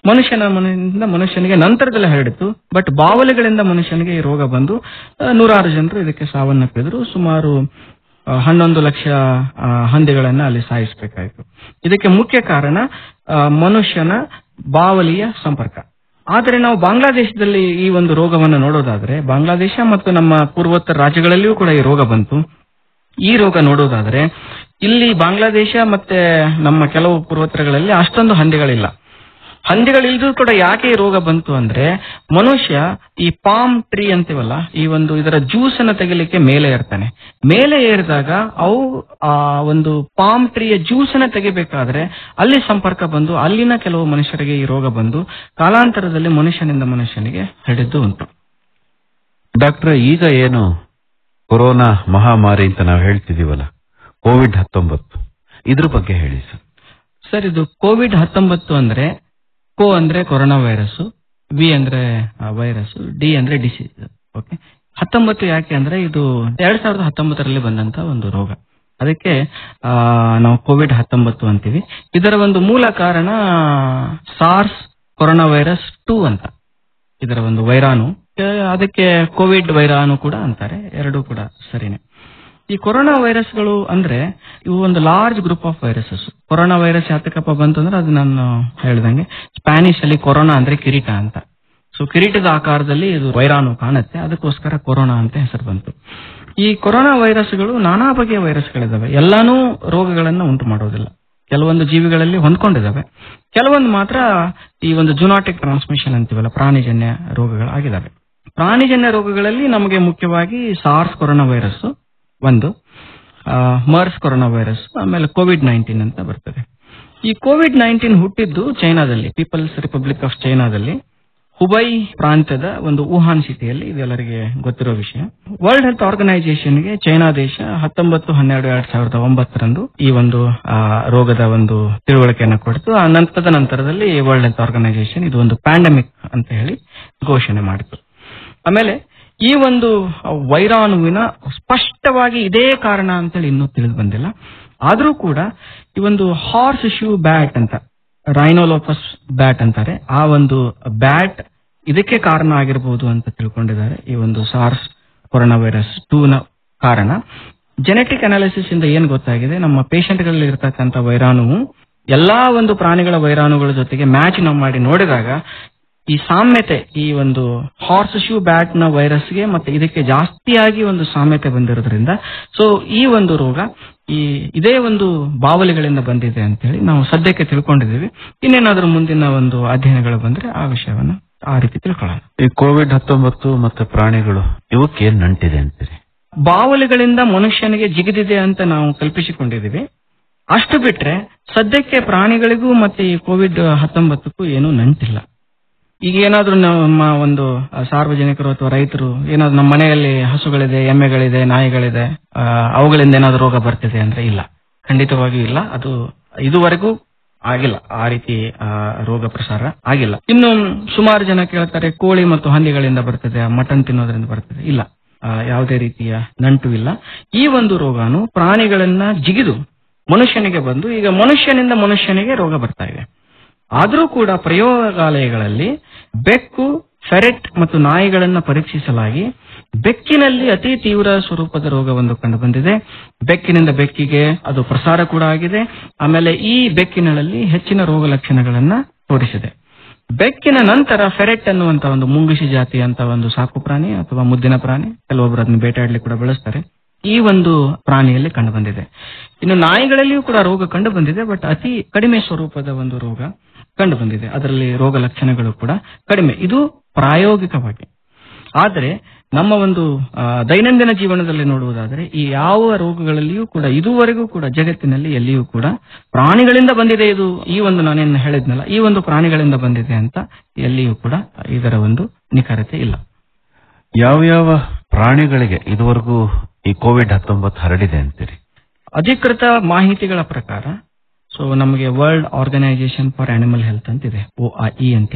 ಮನುಷ್ಯನ ಮನೆಯಿಂದ ಮನುಷ್ಯನಿಗೆ ನಂತರದಲ್ಲಿ ಹರಡಿತು ಬಟ್ ಬಾವಲಿಗಳಿಂದ ಮನುಷ್ಯನಿಗೆ ಈ ರೋಗ ಬಂದು ಆ, ನೂರಾರು ಜನರು ಇದಕ್ಕೆ ಸಾವನ್ನಪ್ಪಿದ್ರು ಸುಮಾರು ಆ, ಹನ್ನೊಂದು ಲಕ್ಷ ಆ, ಹಂದಿಗಳನ್ನ ಅಲ್ಲಿ ಸಾಯಿಸಬೇಕಾಯಿತು ಇದಕ್ಕೆ ಮುಖ್ಯ ಕಾರಣ ಆ, ಮನುಷ್ಯನ ಬಾವಲಿಯ ಸಂಪರ್ಕ ಆದರೆ ನಾವು ಬಾಂಗ್ಲಾದೇಶದಲ್ಲಿ ಈ ಒಂದು ರೋಗವನ್ನು ನೋಡೋದಾದ್ರೆ ಬಾಂಗ್ಲಾದೇಶ ಮತ್ತು ನಮ್ಮ ಪೂರ್ವೋತ್ತರ ರಾಜ್ಯಗಳಲ್ಲಿಯೂ ಕೂಡ ಈ ರೋಗ ಬಂತು ಈ ರೋಗ ನೋಡೋದಾದ್ರೆ ಇಲ್ಲಿ ಬಾಂಗ್ಲಾದೇಶ ಮತ್ತೆ ನಮ್ಮ ಕೆಲವು ಪೂರ್ವೋತ್ತರಗಳಲ್ಲಿ ಅಷ್ಟೊಂದು ಹಂದಿಗಳಿಲ್ಲ ಹಂದಿಗಳಿಲ್ದ್ರೂ ಕೂಡ ಯಾಕೆ ಈ ರೋಗ ಬಂತು ಅಂದ್ರೆ ಮನುಷ್ಯ ಈ ಪಾಮ್ ಟ್ರೀ ಅಂತೀವಲ್ಲ ಈ ಒಂದು ಇದರ ಜ್ಯೂಸ್ ಅನ್ನ ತೆಗಿಲಿಕ್ಕೆ ಮೇಲೆ ಏರ್ತಾನೆ ಮೇಲೆ ಏರಿದಾಗ ಅವು ಆ ಒಂದು ಪಾಮ್ ಟ್ರೀಯ ಜ್ಯೂಸ್ ಅನ್ನ ತೆಗಿಬೇಕಾದ್ರೆ ಅಲ್ಲಿ ಸಂಪರ್ಕ ಬಂದು ಅಲ್ಲಿನ ಕೆಲವು ಮನುಷ್ಯರಿಗೆ ಈ ರೋಗ ಬಂದು ಕಾಲಾಂತರದಲ್ಲಿ ಮನುಷ್ಯನಿಂದ ಮನುಷ್ಯನಿಗೆ ಹಿಡಿದು ಉಂಟು ಡಾಕ್ಟರ್ ಈಗ ಏನು ಕೊರೋನಾ ಮಹಾಮಾರಿ ಅಂತ ನಾವು ಹೇಳ್ತಿದೀವಲ್ಲ ಕೋವಿಡ್ ಹತ್ತೊಂಬತ್ತು ಇದ್ರ ಬಗ್ಗೆ ಹೇಳಿ ಸರ್ ಸರ್ ಇದು ಕೋವಿಡ್ ಹತ್ತೊಂಬತ್ತು ಅಂದ್ರೆ ಕೋ ಅಂದ್ರೆ ಕೊರೋನಾ ವೈರಸ್ ವಿ ಅಂದ್ರೆ ವೈರಸ್ ಡಿ ಅಂದ್ರೆ ಡಿಸೀಸ್ ಓಕೆ ಹತ್ತೊಂಬತ್ತು ಯಾಕೆ ಅಂದ್ರೆ ಇದು ಎರಡ್ ಸಾವಿರದ ಹತ್ತೊಂಬತ್ತರಲ್ಲಿ ಬಂದಂತ ಒಂದು ರೋಗ ಅದಕ್ಕೆ ಆ, ನಾವು ಕೋವಿಡ್ ಹತ್ತೊಂಬತ್ತು ಅಂತೀವಿ ಇದರ ಒಂದು ಮೂಲ ಕಾರಣ ಸಾರ್ಸ್ ಕೊರೋನಾ ವೈರಸ್ ಟೂ ಅಂತ ಇದರ ಒಂದು ವೈರಾಣು ಆ, ಅದಕ್ಕೆ ಕೋವಿಡ್ ವೈರಾಣು ಕೂಡ ಅಂತಾರೆ ಎರಡೂ ಕೂಡ ಸರಿನೇ ಈ ಕೊರೋನಾ ವೈರಸ್ಗಳು ಅಂದ್ರೆ ಇವು ಒಂದು large group of viruses corona virus ಯಾತಕಪ್ಪ ಬಂತು ಅಂದ್ರೆ ಅದು ನಾನು ಹೇಳ್ದಂಗೆ ಸ್ಪ್ಯಾನಿಷ್ ಅಲ್ಲಿ ಕೊರೋನಾ ಅಂದ್ರೆ ಕಿರೀಟ ಅಂತ ಸೊ ಕಿರೀಟದ ಆಕಾರದಲ್ಲಿ ಇದು ವೈರಾಣು ಕಾಣುತ್ತೆ ಅದಕ್ಕೋಸ್ಕರ ಕೊರೋನಾ ಅಂತ ಹೆಸರು ಬಂತು ಈ ಕೊರೋನಾ ವೈರಸ್ಗಳು ನಾನಾ ಬಗೆಯ ವೈರಸ್ಗಳಿದಾವೆ ಎಲ್ಲಾನು ರೋಗಗಳನ್ನ ಉಂಟು ಮಾಡೋದಿಲ್ಲ ಕೆಲವೊಂದು ಜೀವಿಗಳಲ್ಲಿ ಹೊಂದ್ಕೊಂಡಿದ್ದಾವೆ ಕೆಲವೊಂದು ಮಾತ್ರ ಈ ಒಂದು ಜುನಾಟಿಕ್ ಟ್ರಾನ್ಸ್ಮಿಷನ್ ಅಂತೀವಲ್ಲ ಪ್ರಾಣಿಜನ್ಯ ರೋಗಗಳಾಗಿದ್ದಾವೆ ಪ್ರಾಣಿಜನ್ಯ ರೋಗಗಳಲ್ಲಿ ನಮಗೆ ಮುಖ್ಯವಾಗಿ ಸಾರ್ಸ್ ಕೊರೋನಾ ವೈರಸ್ ಒಂದು ಮರ್ಸ್ ಕೊರೋನಾ ವೈರಸ್ ಆಮೇಲೆ ಕೋವಿಡ್ ನೈನ್ಟೀನ್ ಅಂತ ಬರ್ತದೆ ಈ ಕೋವಿಡ್ ನೈನ್ಟೀನ್ ಹುಟ್ಟಿದ್ದು ಚೈನಾದಲ್ಲಿ ಪೀಪಲ್ಸ್ ರಿಪಬ್ಲಿಕ್ ಆಫ್ ಚೈನಾದಲ್ಲಿ ಹುಬೈ ಪ್ರಾಂತ್ಯದ ಒಂದು ವುಹಾನ್ ಸಿಟಿಯಲ್ಲಿ ಇದೆಲ್ಲರಿಗೆ ಗೊತ್ತಿರೋ ವಿಷಯ ವರ್ಲ್ಡ್ ಹೆಲ್ತ್ ಆರ್ಗನೈಸೇಷನ್ಗೆ ಚೈನಾ ದೇಶ ಹತ್ತೊಂಬತ್ತು ಹನ್ನೆರಡು ಎರಡ್ ಸಾವಿರದ ಒಂಬತ್ತರಂದು ಈ ಒಂದು ಆ, ರೋಗದ ಒಂದು ತಿಳುವಳಿಕೆಯನ್ನು ಕೊಡ್ತು ಆ ನಂತರದ ನಂತರದಲ್ಲಿ ವರ್ಲ್ಡ್ ಹೆಲ್ತ್ ಆರ್ಗನೈಸೇಷನ್ ಇದು ಒಂದು ಪ್ಯಾಂಡಮಿಕ್ ಅಂತ ಹೇಳಿ ಘೋಷಣೆ ಮಾಡಿತು ಆಮೇಲೆ ಈ ಒಂದು ವೈರಾಣುವಿನ ಸ್ಪಷ್ಟವಾಗಿ ಇದೇ ಕಾರಣ ಅಂತೇಳಿ ಇನ್ನೂ ತಿಳಿದು ಬಂದಿಲ್ಲ ಆದ್ರೂ ಕೂಡ ಈ ಒಂದು ಹಾರ್ಸ್ ಶೂ ಬ್ಯಾಟ್ ಅಂತ ರೈನೋಲೋಪಸ್ ಬ್ಯಾಟ್ ಅಂತಾರೆ ಆ ಒಂದು ಬ್ಯಾಟ್ ಇದಕ್ಕೆ ಕಾರಣ ಆಗಿರಬಹುದು ಅಂತ ತಿಳ್ಕೊಂಡಿದ್ದಾರೆ ಈ ಒಂದು ಸಾರ್ಸ್ ಕೊರೋನಾ ವೈರಸ್ ಟೂ ನ ಕಾರಣ ಜೆನೆಟಿಕ್ ಅನಾಲಿಸಿಸ್ ಇಂದ ಏನ್ ಗೊತ್ತಾಗಿದೆ ನಮ್ಮ ಪೇಷಂಟ್ ಗಳಲ್ಲಿ ಇರತಕ್ಕಂತ ವೈರಾಣುವು ಎಲ್ಲಾ ಒಂದು ಪ್ರಾಣಿಗಳ ವೈರಾಣುಗಳ ಜೊತೆಗೆ ಮ್ಯಾಚ್ ನಾವು ಮಾಡಿ ನೋಡಿದಾಗ ಈ ಸಾಮ್ಯತೆ ಈ ಒಂದು ಹಾರ್ಸ್ ಶೂ ಬ್ಯಾಟ್ ನ ವೈರಸ್ಗೆ ಮತ್ತೆ ಇದಕ್ಕೆ ಜಾಸ್ತಿಯಾಗಿ ಒಂದು ಸಾಮ್ಯತೆ ಬಂದಿರೋದ್ರಿಂದ ಸೊ ಈ ಒಂದು ರೋಗ ಈ ಇದೇ ಒಂದು ಬಾವಲಿಗಳಿಂದ ಬಂದಿದೆ ಅಂತ ಹೇಳಿ ನಾವು ಸದ್ಯಕ್ಕೆ ತಿಳ್ಕೊಂಡಿದ್ದೀವಿ ಇನ್ನೇನಾದ್ರೂ ಮುಂದಿನ ಒಂದು ಅಧ್ಯಯನಗಳು ಬಂದ್ರೆ ಆ ವಿಷಯವನ್ನ ಆ ರೀತಿ ತಿಳ್ಕೊಳ್ಳೋಣ ಈ ಕೋವಿಡ್ ಹತ್ತೊಂಬತ್ತು ಮತ್ತೆ ಪ್ರಾಣಿಗಳು ಇವಕ್ಕೆ ಏನ್ ನಂಟಿದೆ ಅಂತೀರಿ ಬಾವಲಿಗಳಿಂದ ಮನುಷ್ಯನಿಗೆ ಜಿಗಿದಿದೆ ಅಂತ ನಾವು ಕಲ್ಪಿಸಿಕೊಂಡಿದ್ದೀವಿ ಅಷ್ಟು ಬಿಟ್ರೆ ಸದ್ಯಕ್ಕೆ ಪ್ರಾಣಿಗಳಿಗೂ ಮತ್ತೆ ಈ ಕೋವಿಡ್ ಹತ್ತೊಂಬತ್ತಕ್ಕೂ ಏನೂ ನಂಟಿಲ್ಲ ಈಗ ಏನಾದ್ರೂ ನಮ್ಮ ಒಂದು ಸಾರ್ವಜನಿಕರು ಅಥವಾ ರೈತರು ಏನಾದ್ರು ನಮ್ಮ ಮನೆಯಲ್ಲಿ ಹಸುಗಳಿದೆ ಎಮ್ಮೆಗಳಿದೆ ನಾಯಿಗಳಿದೆ ಆ, ಅವುಗಳಿಂದ ಏನಾದ್ರು ರೋಗ ಬರ್ತಿದೆ ಅಂದ್ರೆ ಇಲ್ಲ ಖಂಡಿತವಾಗಿಯೂ ಇಲ್ಲ ಅದು ಇದುವರೆಗೂ ಆಗಿಲ್ಲ ಆ ರೀತಿ ಆ, ರೋಗ ಪ್ರಸಾರ ಆಗಿಲ್ಲ ಇನ್ನು ಸುಮಾರು ಜನ ಕೇಳ್ತಾರೆ ಕೋಳಿ ಮತ್ತು ಹಂದಿಗಳಿಂದ ಬರ್ತದೆ ಮಟನ್ ತಿನ್ನೋದ್ರಿಂದ ಬರ್ತದೆ ಇಲ್ಲ ಆ, ಯಾವುದೇ ರೀತಿಯ ನಂಟು ಇಲ್ಲ ಈ ಒಂದು ರೋಗಾನು ಪ್ರಾಣಿಗಳನ್ನ ಜಿಗಿದು ಮನುಷ್ಯನಿಗೆ ಬಂದು ಈಗ ಮನುಷ್ಯನಿಂದ ಮನುಷ್ಯನಿಗೆ ರೋಗ ಬರ್ತಾ ಇದೆ ಆದರೂ ಕೂಡ ಪ್ರಯೋಗಾಲಯಗಳಲ್ಲಿ ಬೆಕ್ಕು ಫೆರೆಟ್ ಮತ್ತು ನಾಯಿಗಳನ್ನ ಪರೀಕ್ಷಿಸಲಾಗಿ ಬೆಕ್ಕಿನಲ್ಲಿ ಅತಿ ತೀವ್ರ ಸ್ವರೂಪದ ರೋಗವೊಂದು ಕಂಡುಬಂದಿದೆ ಬೆಕ್ಕಿನಿಂದ ಬೆಕ್ಕಿಗೆ ಅದು ಪ್ರಸಾರ ಕೂಡ ಆಗಿದೆ ಆಮೇಲೆ ಈ ಬೆಕ್ಕಿನಲ್ಲಿ ಹೆಚ್ಚಿನ ರೋಗ ಲಕ್ಷಣಗಳನ್ನ ತೋರಿಸಿದೆ ಬೆಕ್ಕಿನ ನಂತರ ಫೆರೆಟ್ ಅನ್ನುವಂತ ಒಂದು ಮುಂಗುಸಿ ಜಾತಿ ಅಂತ ಒಂದು ಸಾಕು ಪ್ರಾಣಿ ಅಥವಾ ಮುದ್ದಿನ ಪ್ರಾಣಿ ಕೆಲವೊಬ್ಬರು ಅದನ್ನ ಬೇಟೆಯಾಡ್ಲಿಕ್ಕೆ ಕೂಡ ಬಳಸ್ತಾರೆ ಈ ಒಂದು ಪ್ರಾಣಿಯಲ್ಲಿ ಕಂಡು ಬಂದಿದೆ ಇನ್ನು ನಾಯಿಗಳಲ್ಲಿಯೂ ಕೂಡ ರೋಗ ಕಂಡು ಬಂದಿದೆ ಬಟ್ ಅತಿ ಕಡಿಮೆ ಸ್ವರೂಪದ ಒಂದು ರೋಗ ಕಂಡು ಬಂದಿದೆ ಅದರಲ್ಲಿ ರೋಗ ಲಕ್ಷಣಗಳು ಕೂಡ ಕಡಿಮೆ ಇದು ಪ್ರಾಯೋಗಿಕವಾಗಿ ಆದರೆ ನಮ್ಮ ಒಂದು ಆ, ದೈನಂದಿನ ಜೀವನದಲ್ಲಿ ನೋಡುವುದಾದರೆ ಈ ಯಾವ ರೋಗಗಳಲ್ಲಿಯೂ ಕೂಡ ಇದುವರೆಗೂ ಕೂಡ ಜಗತ್ತಿನಲ್ಲಿ ಎಲ್ಲಿಯೂ ಕೂಡ ಪ್ರಾಣಿಗಳಿಂದ ಬಂದಿದೆ ಇದು ಈ ಒಂದು ನಾನೇನು ಹೇಳಿದ್ನಲ್ಲ ಈ ಒಂದು ಪ್ರಾಣಿಗಳಿಂದ ಬಂದಿದೆ ಅಂತ ಎಲ್ಲಿಯೂ ಕೂಡ ಇದರ ಒಂದು ನಿಖರತೆ ಇಲ್ಲ ಯಾವ್ಯಾವ ಪ್ರಾಣಿಗಳಿಗೆ ಇದುವರೆಗೂ ಈ ಕೋವಿಡ್ ಹತ್ತೊಂಬತ್ತು ಹರಡಿದೆ ಅಂತೀರಿ ಅಧಿಕೃತ ಮಾಹಿತಿಗಳ ಪ್ರಕಾರ ಸೊ ನಮಗೆ world organisation for animal health ಅಂತಿದೆ ಒ ಇ ಅಂತೀವಿ ನಾವು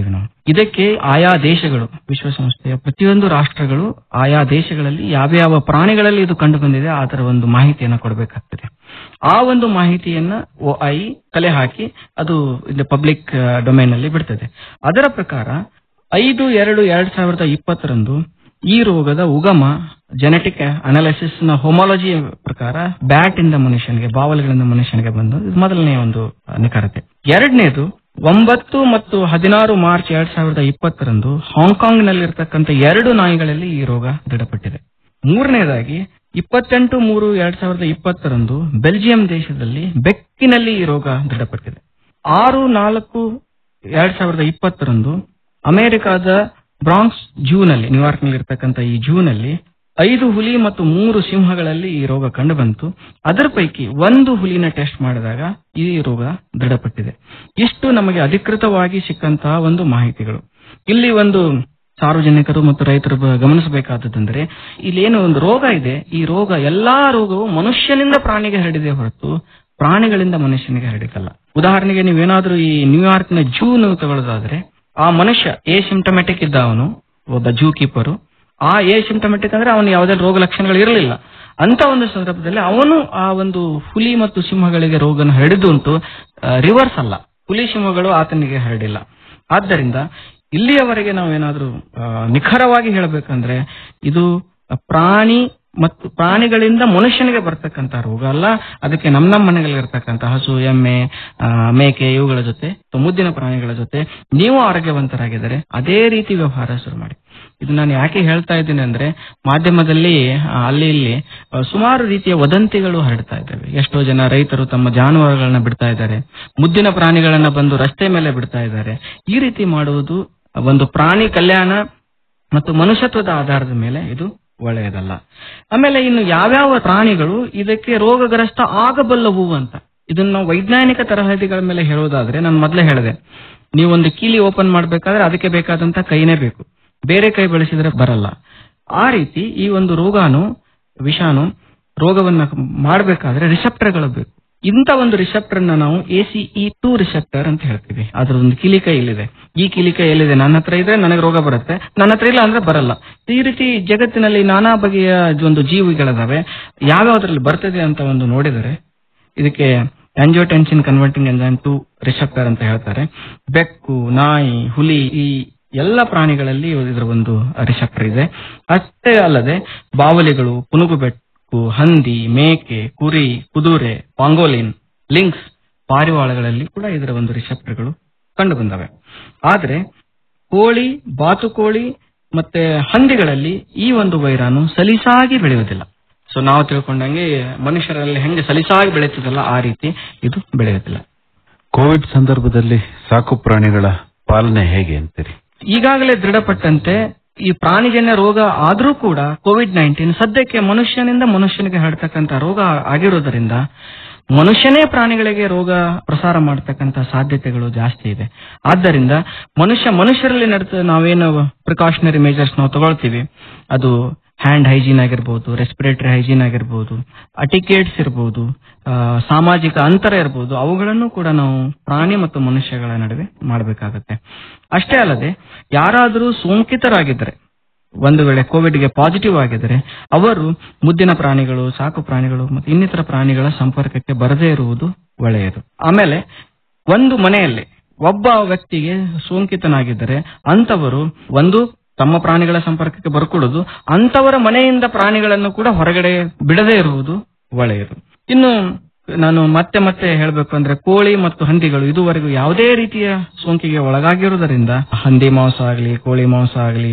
ಇದಕ್ಕೆ ಆಯಾ ದೇಶಗಳು ವಿಶ್ವಸಂಸ್ಥೆಯ ಪ್ರತಿಯೊಂದು ರಾಷ್ಟ್ರಗಳು ಆಯಾ ದೇಶಗಳಲ್ಲಿ ಯಾವ ಯಾವ ಪ್ರಾಣಿಗಳಲ್ಲಿ ಇದು ಕಂಡು ಬಂದಿದೆ ಅದರ ಒಂದು ಮಾಹಿತಿಯನ್ನು ಕೊಡಬೇಕಾಗ್ತದೆ ಆ ಒಂದು ಮಾಹಿತಿಯನ್ನ ಐ ಕಲೆ ಹಾಕಿ ಅದು ಪಬ್ಲಿಕ್ ಡೊಮೈನ್ ಅಲ್ಲಿ ಬಿಡ್ತದೆ ಅದರ ಪ್ರಕಾರ ಐದು ಎರಡು ಎರಡ್ ಸಾವಿರದ ಇಪ್ಪತ್ತರಂದು ಈ ರೋಗದ ಉಗಮ ಜೆನೆಟಿಕ್ ಅನಾಲಿಸಿಸ್ ನ ಹೋಮಾಲಜಿ ಪ್ರಕಾರ ಬ್ಯಾಟ್ ಇಂದ ಮನುಷ್ಯನಿಗೆ ಬಾವಲಿಗಳಿಂದ ಮನುಷ್ಯನಿಗೆ ಬಂದು ಇದು ಮೊದಲನೇ ಒಂದು ನಿಖರತೆ ಎರಡನೇದು ಒಂಬತ್ತು ಮತ್ತು ಹದಿನಾರು ಮಾರ್ಚ್ ಎರಡ್ ಸಾವಿರದ ಇಪ್ಪತ್ತರಂದು ಹಾಂಗ್ಕಾಂಗ್ ನಲ್ಲಿರ್ತಕ್ಕಂಥ ಎರಡು ನಾಯಿಗಳಲ್ಲಿ ಈ ರೋಗ ದೃಢಪಟ್ಟಿದೆ ಮೂರನೇದಾಗಿ ಇಪ್ಪತ್ತೆಂಟು ಮೂರು ಎರಡ್ ಸಾವಿರದ ಇಪ್ಪತ್ತರಂದು ಬೆಲ್ಜಿಯಂ ದೇಶದಲ್ಲಿ ಬೆಕ್ಕಿನಲ್ಲಿ ಈ ರೋಗ ದೃಢಪಟ್ಟಿದೆ ಆರು ನಾಲ್ಕು ಎರಡ್ ಸಾವಿರದ ಇಪ್ಪತ್ತರಂದು ಅಮೆರಿಕದ ಬ್ರಾಂಕ್ಸ್ ಜೂನಲ್ಲಿ ನ್ಯೂಯಾರ್ಕ್ ನಲ್ಲಿ ಇರ್ತಕ್ಕಂಥ ಈ ಜೂನಲ್ಲಿ ಐದು ಹುಲಿ ಮತ್ತು ಮೂರು ಸಿಂಹಗಳಲ್ಲಿ ಈ ರೋಗ ಕಂಡು ಬಂತು ಅದರ ಪೈಕಿ ಒಂದು ಹುಲಿನ ಟೆಸ್ಟ್ ಮಾಡಿದಾಗ ಈ ರೋಗ ದೃಢಪಟ್ಟಿದೆ ಇಷ್ಟು ನಮಗೆ ಅಧಿಕೃತವಾಗಿ ಸಿಕ್ಕಂತಹ ಒಂದು ಮಾಹಿತಿಗಳು ಇಲ್ಲಿ ಒಂದು ಸಾರ್ವಜನಿಕರು ಮತ್ತು ರೈತರು ಬ- ಗಮನಿಸಬೇಕಾದದ್ದಂದ್ರೆ ಇಲ್ಲೇನು ಒಂದು ರೋಗ ಇದೆ ಈ ರೋಗ ಎಲ್ಲಾ ರೋಗವು ಮನುಷ್ಯನಿಂದ ಪ್ರಾಣಿಗೆ ಹರಡಿದೆ ಹೊರತು ಪ್ರಾಣಿಗಳಿಂದ ಮನುಷ್ಯನಿಗೆ ಹರಡಿಕಲ್ಲ ಉದಾಹರಣೆಗೆ ನೀವೇನಾದ್ರೂ ಈ ನ್ಯೂಯಾರ್ಕ್ ನ ಜೂ ನೀವು ತಗೊಳ್ಳೋದಾದ್ರೆ ಆ ಮನುಷ್ಯ ಎ ಸಿಂಟಮೆಟಿಕ್ ಇದ್ದ ಅವನು ಒಬ್ಬ ಜೂ ಕೀಪರು ಆ ಎ ಸಿಂಟಮೆಟಿಕ್ ಅಂದ್ರೆ ಅವನು ಯಾವುದೇ ರೋಗ ಲಕ್ಷಣಗಳು ಇರಲಿಲ್ಲ ಅಂತ ಒಂದು ಸಂದರ್ಭದಲ್ಲಿ ಅವನು ಆ ಒಂದು ಹುಲಿ ಮತ್ತು ಸಿಂಹಗಳಿಗೆ ರೋಗನ ಹರಡಿದುಂಟು ರಿವರ್ಸ್ ಅಲ್ಲ ಹುಲಿ ಸಿಂಹಗಳು ಆತನಿಗೆ ಹರಡಿಲ್ಲ ಆದ್ದರಿಂದ ಇಲ್ಲಿಯವರೆಗೆ ನಾವೇನಾದ್ರೂ ಆ, ನಿಖರವಾಗಿ ಹೇಳಬೇಕಂದ್ರೆ ಇದು ಪ್ರಾಣಿ ಮತ್ತು ಪ್ರಾಣಿಗಳಿಂದ ಮನುಷ್ಯನಿಗೆ ಬರ್ತಕ್ಕಂತ ರೋಗ ಅಲ್ಲ ಅದಕ್ಕೆ ನಮ್ಮ ನಮ್ಮ ಮನೆಗಳಿರ್ತಕ್ಕಂಥ ಹಸು ಎಮ್ಮೆ ಆ, ಮೇಕೆ ಇವುಗಳ ಜೊತೆ ಅಥವಾ ಮುದ್ದಿನ ಪ್ರಾಣಿಗಳ ಜೊತೆ ನೀವು ಆರೋಗ್ಯವಂತರಾಗಿದ್ದರೆ ಅದೇ ರೀತಿ ವ್ಯವಹಾರ ಶುರು ಮಾಡಿ ಇದು ನಾನು ಯಾಕೆ ಹೇಳ್ತಾ ಇದ್ದೀನಿ ಅಂದ್ರೆ ಮಾಧ್ಯಮದಲ್ಲಿ ಆ, ಅಲ್ಲಿ ಇಲ್ಲಿ ಆ, ಸುಮಾರು ರೀತಿಯ ವದಂತಿಗಳು ಹರಡ್ತಾ ಇದ್ದಾವೆ ಎಷ್ಟೋ ಜನ ರೈತರು ತಮ್ಮ ಜಾನುವಾರುಗಳನ್ನ ಬಿಡ್ತಾ ಇದ್ದಾರೆ ಮುದ್ದಿನ ಪ್ರಾಣಿಗಳನ್ನ ಬಂದು ರಸ್ತೆ ಮೇಲೆ ಬಿಡ್ತಾ ಇದ್ದಾರೆ ಈ ರೀತಿ ಮಾಡುವುದು ಒಂದು ಪ್ರಾಣಿ ಕಲ್ಯಾಣ ಮತ್ತು ಮನುಷ್ಯತ್ವದ ಆಧಾರದ ಮೇಲೆ ಇದು ಒಳ್ಳೆಯದಲ್ಲ ಆಮೇಲೆ ಇನ್ನು ಯಾವ್ಯಾವ ಪ್ರಾಣಿಗಳು ಇದಕ್ಕೆ ರೋಗಗ್ರಸ್ತ ಆಗಬಲ್ಲವು ಅಂತ ಇದನ್ನ ವೈಜ್ಞಾನಿಕ ತರಹದಿಗಳ ಮೇಲೆ ಹೇಳೋದಾದ್ರೆ ನಾನು ಮೊದಲೇ ಹೇಳಿದೆ ನೀವೊಂದು ಕೀಲಿ ಓಪನ್ ಮಾಡ್ಬೇಕಾದ್ರೆ ಅದಕ್ಕೆ ಬೇಕಾದಂತ ಕೈನೇ ಬೇಕು ಬೇರೆ ಕೈ ಬಳಸಿದ್ರೆ ಬರಲ್ಲ ಆ ರೀತಿ ಈ ಒಂದು ರೋಗಾನು ವಿಷಾಣು ರೋಗವನ್ನ ಮಾಡಬೇಕಾದ್ರೆ ರಿಸೆಪ್ಟರ್ಗಳು ಬೇಕು ಇಂಥ ಒಂದು ರಿಸೆಪ್ಟರ್ ನ ನಾವು ಎ ಸಿಇ ಟೂ ರಿಸೆಪ್ಟರ್ ಅಂತ ಹೇಳ್ತೀವಿ ಅದ್ರ ಒಂದು ಕಿಲಿಕ ಇಲ್ಲಿದೆ ಈ ಕಿಲಿಕ ಎಲ್ಲಿದೆ ನನ್ನ ಹತ್ರ ಇದ್ರೆ ನನಗೆ ರೋಗ ಬರುತ್ತೆ ನನ್ನ ಹತ್ರ ಇಲ್ಲ ಅಂದ್ರೆ ಬರಲ್ಲ ಈ ರೀತಿ ಜಗತ್ತಿನಲ್ಲಿ ನಾನಾ ಬಗೆಯ ಒಂದು ಜೀವಿಗಳಿದಾವೆ ಯಾವ್ಯಾವ್ದ್ರಲ್ಲಿ ಬರ್ತದೆ ಅಂತ ಒಂದು ನೋಡಿದರೆ ಇದಕ್ಕೆ angiotensin converting enzyme two receptor ಅಂತ ಹೇಳ್ತಾರೆ ಬೆಕ್ಕು ನಾಯಿ ಹುಲಿ ಈ ಎಲ್ಲ ಪ್ರಾಣಿಗಳಲ್ಲಿ ಇದರ ಒಂದು ರಿಸೆಪ್ಟರ್ ಇದೆ ಅಷ್ಟೇ ಅಲ್ಲದೆ ಬಾವಲಿಗಳು ಪುನುಗು ಬೆಕ್ಕು ಹಂದಿ ಮೇಕೆ ಕುರಿ ಕುದುರೆ ಪಾಂಗೋಲಿನ್ ಲಿಂಕ್ಸ್ ಪಾರಿವಾಳಗಳಲ್ಲಿ ಕೂಡ ಇದರ ಒಂದು ರಿಸೆಪ್ಟರ್ಗಳು ಕಂಡು ಬಂದವೆ ಆದ್ರೆ ಕೋಳಿ ಬಾತುಕೋಳಿ ಮತ್ತೆ ಹಂದಿಗಳಲ್ಲಿ ಈ ಒಂದು ವೈರಾಣು ಸಲೀಸಾಗಿ ಬೆಳೆಯುವುದಿಲ್ಲ ಸೊ ನಾವು ತಿಳ್ಕೊಂಡಂಗೆ ಮನುಷ್ಯರಲ್ಲಿ ಹೆಂಗೆ ಸಲೀಸಾಗಿ ಬೆಳೆಯುತ್ತದಲ್ಲ ಆ ರೀತಿ ಇದು ಬೆಳೆಯುತ್ತಿಲ್ಲ ಕೋವಿಡ್ ಸಂದರ್ಭದಲ್ಲಿ ಸಾಕು ಪ್ರಾಣಿಗಳ ಪಾಲನೆ ಹೇಗೆ ಅಂತೀರಿ ಈಗಾಗಲೇ ದೃಢಪಟ್ಟಂತೆ ಈ ಪ್ರಾಣಿಜನ್ಯ ರೋಗ ಆದ್ರೂ ಕೂಡ ಕೋವಿಡ್ ನೈನ್ಟೀನ್ ಸದ್ಯಕ್ಕೆ ಮನುಷ್ಯನಿಂದ ಮನುಷ್ಯನಿಗೆ ಹರಡ್ತಕ್ಕಂತ ರೋಗ ಆಗಿರೋದರಿಂದ ಮನುಷ್ಯನೇ ಪ್ರಾಣಿಗಳಿಗೆ ರೋಗ ಪ್ರಸಾರ ಮಾಡತಕ್ಕಂತ ಸಾಧ್ಯತೆಗಳು ಜಾಸ್ತಿ ಇದೆ ಆದ್ದರಿಂದ ಮನುಷ್ಯ ಮನುಷ್ಯರಲ್ಲಿ ನಡೆದ ನಾವೇನು ಪ್ರಿಕಾಷನರಿ ಮೆಜರ್ಸ್ ನಾವು ತಗೊಳ್ತೀವಿ ಅದು ಹ್ಯಾಂಡ್ ಹೈಜೀನ್ ಆಗಿರ್ಬೋದು ರೆಸ್ಪಿರೇಟರಿ ಹೈಜೀನ್ ಆಗಿರ್ಬೋದು ಅಟಿಕೇಟ್ಸ್ ಇರ್ಬೋದು ಆ, ಸಾಮಾಜಿಕ ಅಂತರ ಇರ್ಬೋದು ಅವುಗಳನ್ನು ಕೂಡ ನಾವು ಪ್ರಾಣಿ ಮತ್ತು ಮನುಷ್ಯಗಳ ನಡುವೆ ಮಾಡಬೇಕಾಗತ್ತೆ ಅಷ್ಟೇ ಅಲ್ಲದೆ ಯಾರಾದರೂ ಸೋಂಕಿತರಾಗಿದ್ದರೆ ಒಂದು ವೇಳೆ ಕೋವಿಡ್ಗೆ ಪಾಸಿಟಿವ್ ಆಗಿದ್ದರೆ ಅವರು ಮುದ್ದಿನ ಪ್ರಾಣಿಗಳು ಸಾಕು ಪ್ರಾಣಿಗಳು ಮತ್ತು ಇನ್ನಿತರ ಪ್ರಾಣಿಗಳ ಸಂಪರ್ಕಕ್ಕೆ ಬರದೇ ಇರುವುದು ಒಳ್ಳೆಯದು ಆಮೇಲೆ ಒಂದು ಮನೆಯಲ್ಲಿ ಒಬ್ಬ ವ್ಯಕ್ತಿಗೆ ಸೋಂಕಿತನಾಗಿದ್ದರೆ ಅಂತವರು ಒಂದು ತಮ್ಮ ಪ್ರಾಣಿಗಳ ಸಂಪರ್ಕಕ್ಕೆ ಬರ್ಕೊಡುದು ಅಂತವರ ಮನೆಯಿಂದ ಪ್ರಾಣಿಗಳನ್ನು ಕೂಡ ಹೊರಗಡೆ ಬಿಡದೇ ಇರುವುದು ಒಳ್ಳೆಯದು ಇನ್ನು ನಾನು ಮತ್ತೆ ಮತ್ತೆ ಹೇಳಬೇಕು ಅಂದ್ರೆ ಕೋಳಿ ಮತ್ತು ಹಂದಿಗಳು ಇದುವರೆಗೂ ಯಾವುದೇ ರೀತಿಯ ಸೋಂಕಿಗೆ ಒಳಗಾಗಿರುವುದರಿಂದ ಹಂದಿ ಮಾಂಸ ಆಗಲಿ ಕೋಳಿ ಮಾಂಸ ಆಗಲಿ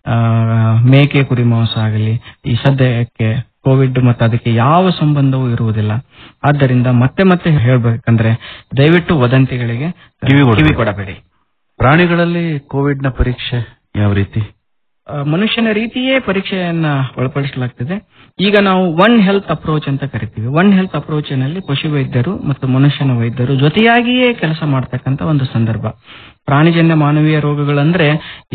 ಮೇಕೆ ಕುರಿ ಮಾಂಸ ಆಗಲಿ ಈ ಸದ್ಯಕ್ಕೆ ಕೋವಿಡ್ ಮತ್ತು ಅದಕ್ಕೆ ಯಾವ ಸಂಬಂಧವೂ ಇರುವುದಿಲ್ಲ ಆದ್ದರಿಂದ ಮತ್ತೆ ಮತ್ತೆ ಹೇಳ್ಬೇಕಂದ್ರೆ ದಯವಿಟ್ಟು ವದಂತಿಗಳಿಗೆ ಕಿವಿ ಕೊಡಬೇಡಿ. ಕಿವಿ ಕೊಡಬೇಡಿ ಪ್ರಾಣಿಗಳಲ್ಲಿ ಕೋವಿಡ್ ನ ಪರೀಕ್ಷೆ ಯಾವ ರೀತಿ ಆ, ಮನುಷ್ಯನ ರೀತಿಯೇ ಪರೀಕ್ಷೆಯನ್ನ ಒಳಪಡಿಸಲಾಗ್ತದೆ ಈಗ ನಾವು ಒನ್ ಹೆಲ್ತ್ ಅಪ್ರೋಚ್ ಅಂತ ಕರಿತೀವಿ ಒನ್ ಹೆಲ್ತ್ ಅಪ್ರೋಚ್ ನಲ್ಲಿ ಪಶು ವೈದ್ಯರು ಮತ್ತು ಮನುಷ್ಯನ ವೈದ್ಯರು ಜೊತೆಯಾಗಿಯೇ ಕೆಲಸ ಮಾಡ್ತಕ್ಕಂತ ಒಂದು ಸಂದರ್ಭ ಪ್ರಾಣಿಜನ್ಯ ಮಾನವೀಯ ರೋಗಗಳಂದ್ರೆ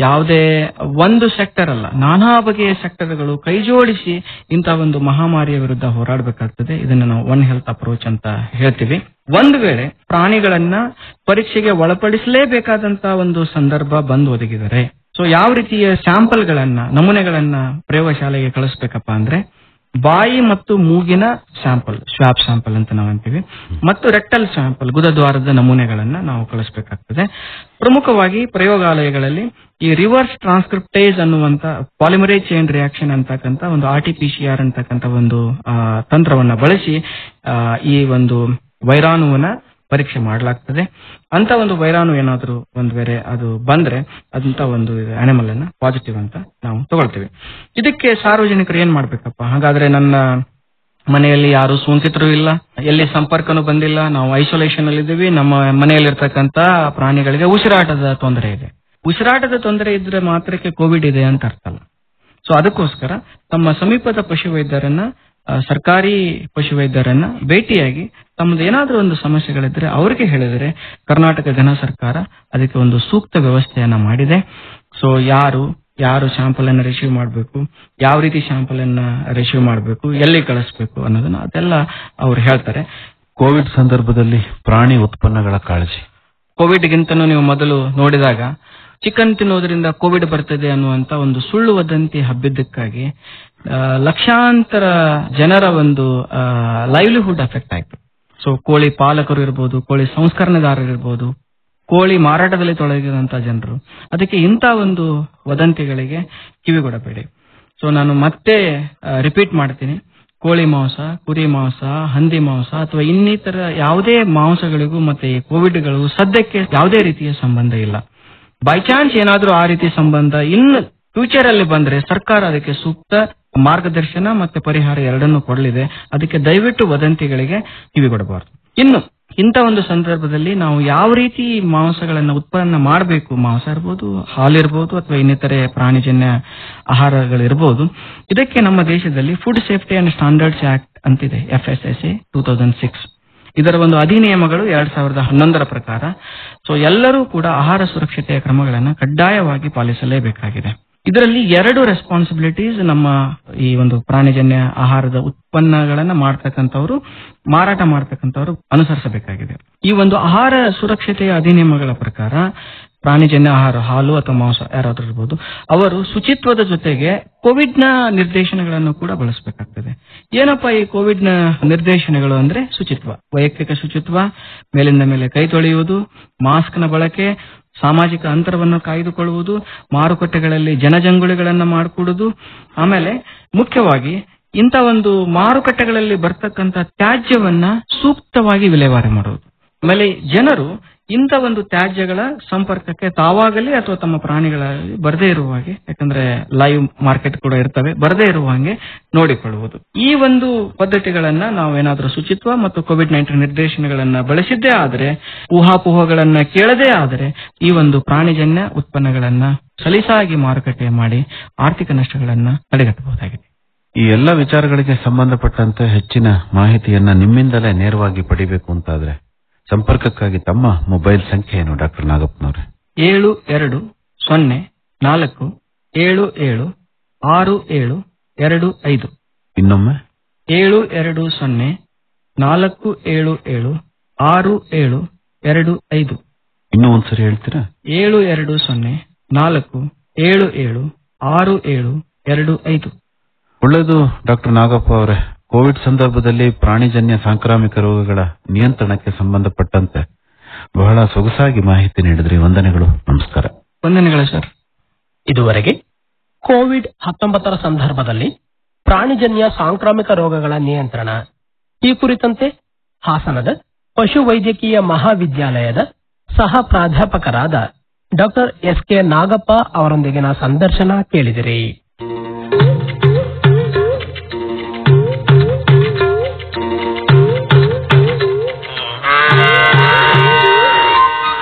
ಯಾವುದೇ ಒಂದು ಸೆಕ್ಟರ್ ಅಲ್ಲ ನಾನಾ ಬಗೆಯ ಸೆಕ್ಟರ್ಗಳು ಕೈಜೋಡಿಸಿ ಇಂಥ ಒಂದು ಮಹಾಮಾರಿಯ ವಿರುದ್ಧ ಹೋರಾಡಬೇಕಾಗ್ತದೆ ಇದನ್ನ ನಾವು ಒನ್ ಹೆಲ್ತ್ ಅಪ್ರೋಚ್ ಅಂತ ಹೇಳ್ತೀವಿ ಒಂದು ವೇಳೆ ಪ್ರಾಣಿಗಳನ್ನ ಪರೀಕ್ಷೆಗೆ ಒಳಪಡಿಸಲೇಬೇಕಾದಂತ ಒಂದು ಸಂದರ್ಭ ಬಂದು ಒದಗಿದರೆ ಸೊ ಯಾವ ರೀತಿಯ ಸ್ಯಾಂಪಲ್ ಗಳನ್ನ ನಮೂನೆಗಳನ್ನ ಪ್ರಯೋಗಶಾಲೆಗೆ ಕಳಿಸ್ಬೇಕಪ್ಪ ಅಂದ್ರೆ ಬಾಯಿ ಮತ್ತು ಮೂಗಿನ ಸ್ಯಾಂಪಲ್ ಸ್ವಾಪ್ ಸ್ಯಾಂಪಲ್ ಅಂತ ನಾವು ಅಂತೀವಿ ಮತ್ತು ರೆಕ್ಟಲ್ ಸ್ಯಾಂಪಲ್ ಗುದದ್ವಾರದ ನಮೂನೆಗಳನ್ನ ನಾವು ಕಳಿಸ್ಬೇಕಾಗ್ತದೆ ಪ್ರಮುಖವಾಗಿ ಪ್ರಯೋಗಾಲಯಗಳಲ್ಲಿ ಈ ರಿವರ್ಸ್ ಟ್ರಾನ್ಸ್ಕ್ರಿಪ್ಟೇಜ್ ಅನ್ನುವಂತ ಪಾಲಿಮರೇಜ್ ಚೈನ್ ರಿಯಾಕ್ಷನ್ ಅಂತಕ್ಕಂಥ ಒಂದು R T P C R ಅಂತಕ್ಕಂಥ ಒಂದು ಆ, ತಂತ್ರವನ್ನ ಬಳಸಿ ಆ, ಈ ಒಂದು ವೈರಾಣುವನ್ನ ಪರೀಕ್ಷೆ ಮಾಡಲಾಗ್ತದೆ ಅಂತ ಒಂದು ವೈರಾಣು ಏನಾದ್ರೂ ಒಂದ್ ವೇಳೆ ಅದು ಬಂದ್ರೆ ಅದಂತ ಒಂದು ಅನಿಮಲ್ ಅನ್ನ ಪಾಸಿಟಿವ್ ಅಂತ ನಾವು ತಗೊಳ್ತೀವಿ ಇದಕ್ಕೆ ಸಾರ್ವಜನಿಕರು ಏನ್ ಮಾಡ್ಬೇಕಪ್ಪ ಹಾಗಾದ್ರೆ ನನ್ನ ಮನೆಯಲ್ಲಿ ಯಾರು ಸೋಂಕಿತರು ಇಲ್ಲ ಎಲ್ಲಿ ಸಂಪರ್ಕನೂ ಬಂದಿಲ್ಲ ನಾವು ಐಸೋಲೇಷನ್ ಅಲ್ಲಿ ಇದ್ದೀವಿ ನಮ್ಮ ಮನೆಯಲ್ಲಿರ್ತಕ್ಕಂತ ಪ್ರಾಣಿಗಳಿಗೆ ಉಸಿರಾಟದ ತೊಂದರೆ ಇದೆ ಉಸಿರಾಟದ ತೊಂದರೆ ಇದ್ರೆ ಮಾತ್ರಕ್ಕೆ ಕೋವಿಡ್ ಇದೆ ಅಂತ ಅರ್ಥ ಅಲ್ಲ ಸೊ ಅದಕ್ಕೋಸ್ಕರ ತಮ್ಮ ಸಮೀಪದ ಪಶುವೈದ್ಯರನ್ನ ಆ, ಸರ್ಕಾರಿ ಪಶುವೈದ್ಯರನ್ನ ಭೇಟಿಯಾಗಿ ತಮ್ಮದು ಏನಾದ್ರೂ ಒಂದು ಸಮಸ್ಯೆಗಳಿದ್ರೆ ಅವರಿಗೆ ಹೇಳಿದರೆ ಕರ್ನಾಟಕ ಘನ ಸರ್ಕಾರ ಅದಕ್ಕೆ ಒಂದು ಸೂಕ್ತ ವ್ಯವಸ್ಥೆಯನ್ನ ಮಾಡಿದೆ ಸೊ ಯಾರು ಯಾರು ಶಾಂಪಲ್ ಅನ್ನ ರಿಸೀವ್ ಮಾಡಬೇಕು ಯಾವ ರೀತಿ ಶಾಂಪಲ್ ಅನ್ನ ರಿಸೀವ್ ಮಾಡಬೇಕು ಎಲ್ಲಿ ಕಳಿಸ್ಬೇಕು ಅನ್ನೋದನ್ನ ಅದೆಲ್ಲ ಅವ್ರು ಹೇಳ್ತಾರೆ ಕೋವಿಡ್ ಸಂದರ್ಭದಲ್ಲಿ ಪ್ರಾಣಿ ಉತ್ಪನ್ನಗಳ ಕಾಳಜಿ ಕೋವಿಡ್ ಗಿಂತನೂ ನೀವು ಮೊದಲು ನೋಡಿದಾಗ ಚಿಕನ್ ತಿನ್ನೋದ್ರಿಂದ ಕೋವಿಡ್ ಬರ್ತದೆ ಅನ್ನುವಂತ ಒಂದು ಸುಳ್ಳು ವದಂತಿ ಹಬ್ಬಿದ್ದಕ್ಕಾಗಿ ಆ, ಲಕ್ಷಾಂತರ ಜನರ ಒಂದು ಲೈವ್ಲಿಹುಡ್ ಎಫೆಕ್ಟ್ ಆಯ್ತು ಸೊ ಕೋಳಿ ಪಾಲಕರು ಇರ್ಬೋದು ಕೋಳಿ ಸಂಸ್ಕರಣೆದಾರರು ಇರ್ಬೋದು ಕೋಳಿ ಮಾರಾಟದಲ್ಲಿ ತೊಡಗಿದಂತ ಜನರು ಅದಕ್ಕೆ ಇಂಥ ಒಂದು ವದಂತಿಗಳಿಗೆ ಕಿವಿಗೊಡಬೇಡಿ ಸೊ ನಾನು ಮತ್ತೆ ರಿಪೀಟ್ ಮಾಡ್ತೀನಿ ಕೋಳಿ ಮಾಂಸ ಕುರಿ ಮಾಂಸ ಹಂದಿ ಮಾಂಸ ಅಥವಾ ಇನ್ನಿತರ ಯಾವುದೇ ಮಾಂಸಗಳಿಗೂ ಮತ್ತೆ ಈ ಕೋವಿಡ್ಗಳು ಸದ್ಯಕ್ಕೆ ಯಾವುದೇ ರೀತಿಯ ಸಂಬಂಧ ಇಲ್ಲ ಬೈ ಚಾನ್ಸ್ ಏನಾದ್ರೂ ಆ ರೀತಿ ಸಂಬಂಧ ಇನ್ನು ಫ್ಯೂಚರ್ ಅಲ್ಲಿ ಬಂದ್ರೆ ಸರ್ಕಾರ ಅದಕ್ಕೆ ಸೂಕ್ತ ಮಾರ್ಗದರ್ಶನ ಮತ್ತೆ ಪರಿಹಾರ ಎರಡನ್ನೂ ಕೊಡಲಿದೆ ಅದಕ್ಕೆ ದಯವಿಟ್ಟು ವದಂತಿಗಳಿಗೆ ಕಿವಿಗೊಡಬಾರದು ಇನ್ನು ಇಂಥ ಒಂದು ಸಂದರ್ಭದಲ್ಲಿ ನಾವು ಯಾವ ರೀತಿ ಮಾಂಸಗಳನ್ನ ಉತ್ಪನ್ನ ಮಾಡಬೇಕು ಮಾಂಸ ಇರ್ಬೋದು ಹಾಲಿರ್ಬೋದು ಅಥವಾ ಇನ್ನಿತರೆ ಪ್ರಾಣಿಜನ್ಯ ಆಹಾರಗಳಿರ್ಬೋದು ಇದಕ್ಕೆ ನಮ್ಮ ದೇಶದಲ್ಲಿ food safety and standards act ಅಂತಿದೆ F S S A two thousand six ಇದರ ಒಂದು ಅಧಿನಿಯಮಗಳು ಎರಡ್ ಸಾವಿರದ ಹನ್ನೊಂದರ ಪ್ರಕಾರ ಸೊ ಎಲ್ಲರೂ ಕೂಡ ಆಹಾರ ಸುರಕ್ಷತೆಯ ಕ್ರಮಗಳನ್ನು ಕಡ್ಡಾಯವಾಗಿ ಪಾಲಿಸಲೇಬೇಕಾಗಿದೆ ಇದರಲ್ಲಿ ಎರಡು ರೆಸ್ಪಾನ್ಸಿಬಿಲಿಟೀಸ್ ನಮ್ಮ ಈ ಒಂದು ಪ್ರಾಣಿಜನ್ಯ ಆಹಾರದ ಉತ್ಪನ್ನಗಳನ್ನ ಮಾಡ್ತಕ್ಕಂಥವ್ರು ಮಾರಾಟ ಮಾಡ್ತಕ್ಕಂಥವ್ರು ಅನುಸರಿಸಬೇಕಾಗಿದೆ ಈ ಒಂದು ಆಹಾರ ಸುರಕ್ಷತೆಯ ಅಧಿನಿಯಮಗಳ ಪ್ರಕಾರ ಪ್ರಾಣಿಜನ್ಯ ಆಹಾರ ಹಾಲು ಅಥವಾ ಮಾಂಸ ಯಾರಾದ್ರೂ ಇರ್ಬೋದು ಅವರು ಶುಚಿತ್ವದ ಜೊತೆಗೆ ಕೋವಿಡ್ ನ ನಿರ್ದೇಶನಗಳನ್ನು ಕೂಡ ಬಳಸಬೇಕಾಗ್ತದೆ ಏನಪ್ಪಾ ಈ ಕೋವಿಡ್ ನ ನಿರ್ದೇಶನಗಳು ಅಂದ್ರೆ ಶುಚಿತ್ವ ವೈಯಕ್ತಿಕ ಶುಚಿತ್ವ ಮೇಲಿಂದ ಮೇಲೆ ಕೈ ತೊಳೆಯುವುದು ಮಾಸ್ಕ್ ನ ಬಳಕೆ ಸಾಮಾಜಿಕ ಅಂತರವನ್ನು ಕಾಯ್ದುಕೊಳ್ಳುವುದು ಮಾರುಕಟ್ಟೆಗಳಲ್ಲಿ ಜನಜಂಗುಳಿಗಳನ್ನ ಮಾಡಿಕೊಡುವುದು ಆಮೇಲೆ ಮುಖ್ಯವಾಗಿ ಇಂಥ ಒಂದು ಮಾರುಕಟ್ಟೆಗಳಲ್ಲಿ ಬರ್ತಕ್ಕಂಥ ತ್ಯಾಜ್ಯವನ್ನ ಸೂಕ್ತವಾಗಿ ವಿಲೇವಾರಿ ಮಾಡುವುದು ಆಮೇಲೆ ಜನರು ಇಂಥ ಒಂದು ತ್ಯಾಜ್ಯಗಳ ಸಂಪರ್ಕಕ್ಕೆ ತಾವಾಗಲಿ ಅಥವಾ ತಮ್ಮ ಪ್ರಾಣಿಗಳಲ್ಲಿ ಬರದೇ ಇರುವ ಹಾಗೆ ಯಾಕಂದ್ರೆ ಲೈವ್ ಮಾರ್ಕೆಟ್ ಕೂಡ ಇರ್ತವೆ ಬರದೇ ಇರುವ ಹಾಗೆ ನೋಡಿಕೊಳ್ಳುವುದು ಈ ಒಂದು ಪದ್ಧತಿಗಳನ್ನ ನಾವೇನಾದ್ರೂ ಶುಚಿತ್ವ ಮತ್ತು ಕೋವಿಡ್ ನೈನ್ಟೀನ್ ನಿರ್ದೇಶನಗಳನ್ನ ಬಳಸಿದ್ದೇ ಆದ್ರೆ ಊಹಾಪೋಹಗಳನ್ನ ಕೇಳದೇ ಆದರೆ ಈ ಒಂದು ಪ್ರಾಣಿಜನ್ಯ ಉತ್ಪನ್ನಗಳನ್ನ ಸಲೀಸಾಗಿ ಮಾರುಕಟ್ಟೆ ಮಾಡಿ ಆರ್ಥಿಕ ನಷ್ಟಗಳನ್ನ ತಡೆಗಟ್ಟಬಹುದಾಗಿದೆ ಈ ಎಲ್ಲ ವಿಚಾರಗಳಿಗೆ ಸಂಬಂಧಪಟ್ಟಂತೆ ಹೆಚ್ಚಿನ ಮಾಹಿತಿಯನ್ನ ನಿಮ್ಮಿಂದಲೇ ನೇರವಾಗಿ ಪಡಿಬೇಕು ಅಂತಾದ್ರೆ ಸಂಪರ್ಕಕ್ಕಾಗಿ ತಮ್ಮ ಮೊಬೈಲ್ ಸಂಖ್ಯೆ ಏನು ಡಾಕ್ಟರ್ ನಾಗಪ್ಪನವ್ರೆ ಏಳು ಎರಡು ಸೊನ್ನೆ ನಾಲ್ಕು ಏಳು ಏಳು ಆರು ಏಳು ಎರಡು ಐದು ಇನ್ನೊಮ್ಮೆ ಏಳು ಎರಡು ಸೊನ್ನೆ ನಾಲ್ಕು ಏಳು ಏಳು ಆರು ಏಳು ಎರಡು ಐದು ಇನ್ನೂ ಒಂದ್ಸರಿ ಹೇಳ್ತೀರಾ ಏಳು ಎರಡು ಸೊನ್ನೆ ನಾಲ್ಕು ಏಳು ಏಳು ಆರು ಏಳು ಎರಡು ಐದು ಒಳ್ಳೆಯದು ಡಾಕ್ಟರ್ ನಾಗಪ್ಪ ಅವರೇ ಕೋವಿಡ್ ಸಂದರ್ಭದಲ್ಲಿ ಪ್ರಾಣಿಜನ್ಯ ಸಾಂಕ್ರಾಮಿಕ ರೋಗಗಳ ನಿಯಂತ್ರಣಕ್ಕೆ ಸಂಬಂಧಪಟ್ಟಂತೆ ಬಹಳ ಸೊಗಸಾಗಿ ಮಾಹಿತಿ ನೀಡಿದ್ರಿ ವಂದನೆಗಳು ನಮಸ್ಕಾರ ವಂದನೆಗಳು ಸರ್ ಇದುವರೆಗೆ ಕೋವಿಡ್ ಹತ್ತೊಂಬತ್ತರ ಸಂದರ್ಭದಲ್ಲಿ ಪ್ರಾಣಿಜನ್ಯ ಸಾಂಕ್ರಾಮಿಕ ರೋಗಗಳ ನಿಯಂತ್ರಣ ಈ ಕುರಿತಂತೆ ಹಾಸನದ ಪಶುವೈದ್ಯಕೀಯ ಮಹಾವಿದ್ಯಾಲಯದ ಸಹ ಪ್ರಾಧ್ಯಾಪಕರಾದ ಡಾಕ್ಟರ್ ಎಸ್ ಕೆ ನಾಗಪ್ಪ ಅವರೊಂದಿಗಿನ ಸಂದರ್ಶನ ಕೇಳಿದಿರಿ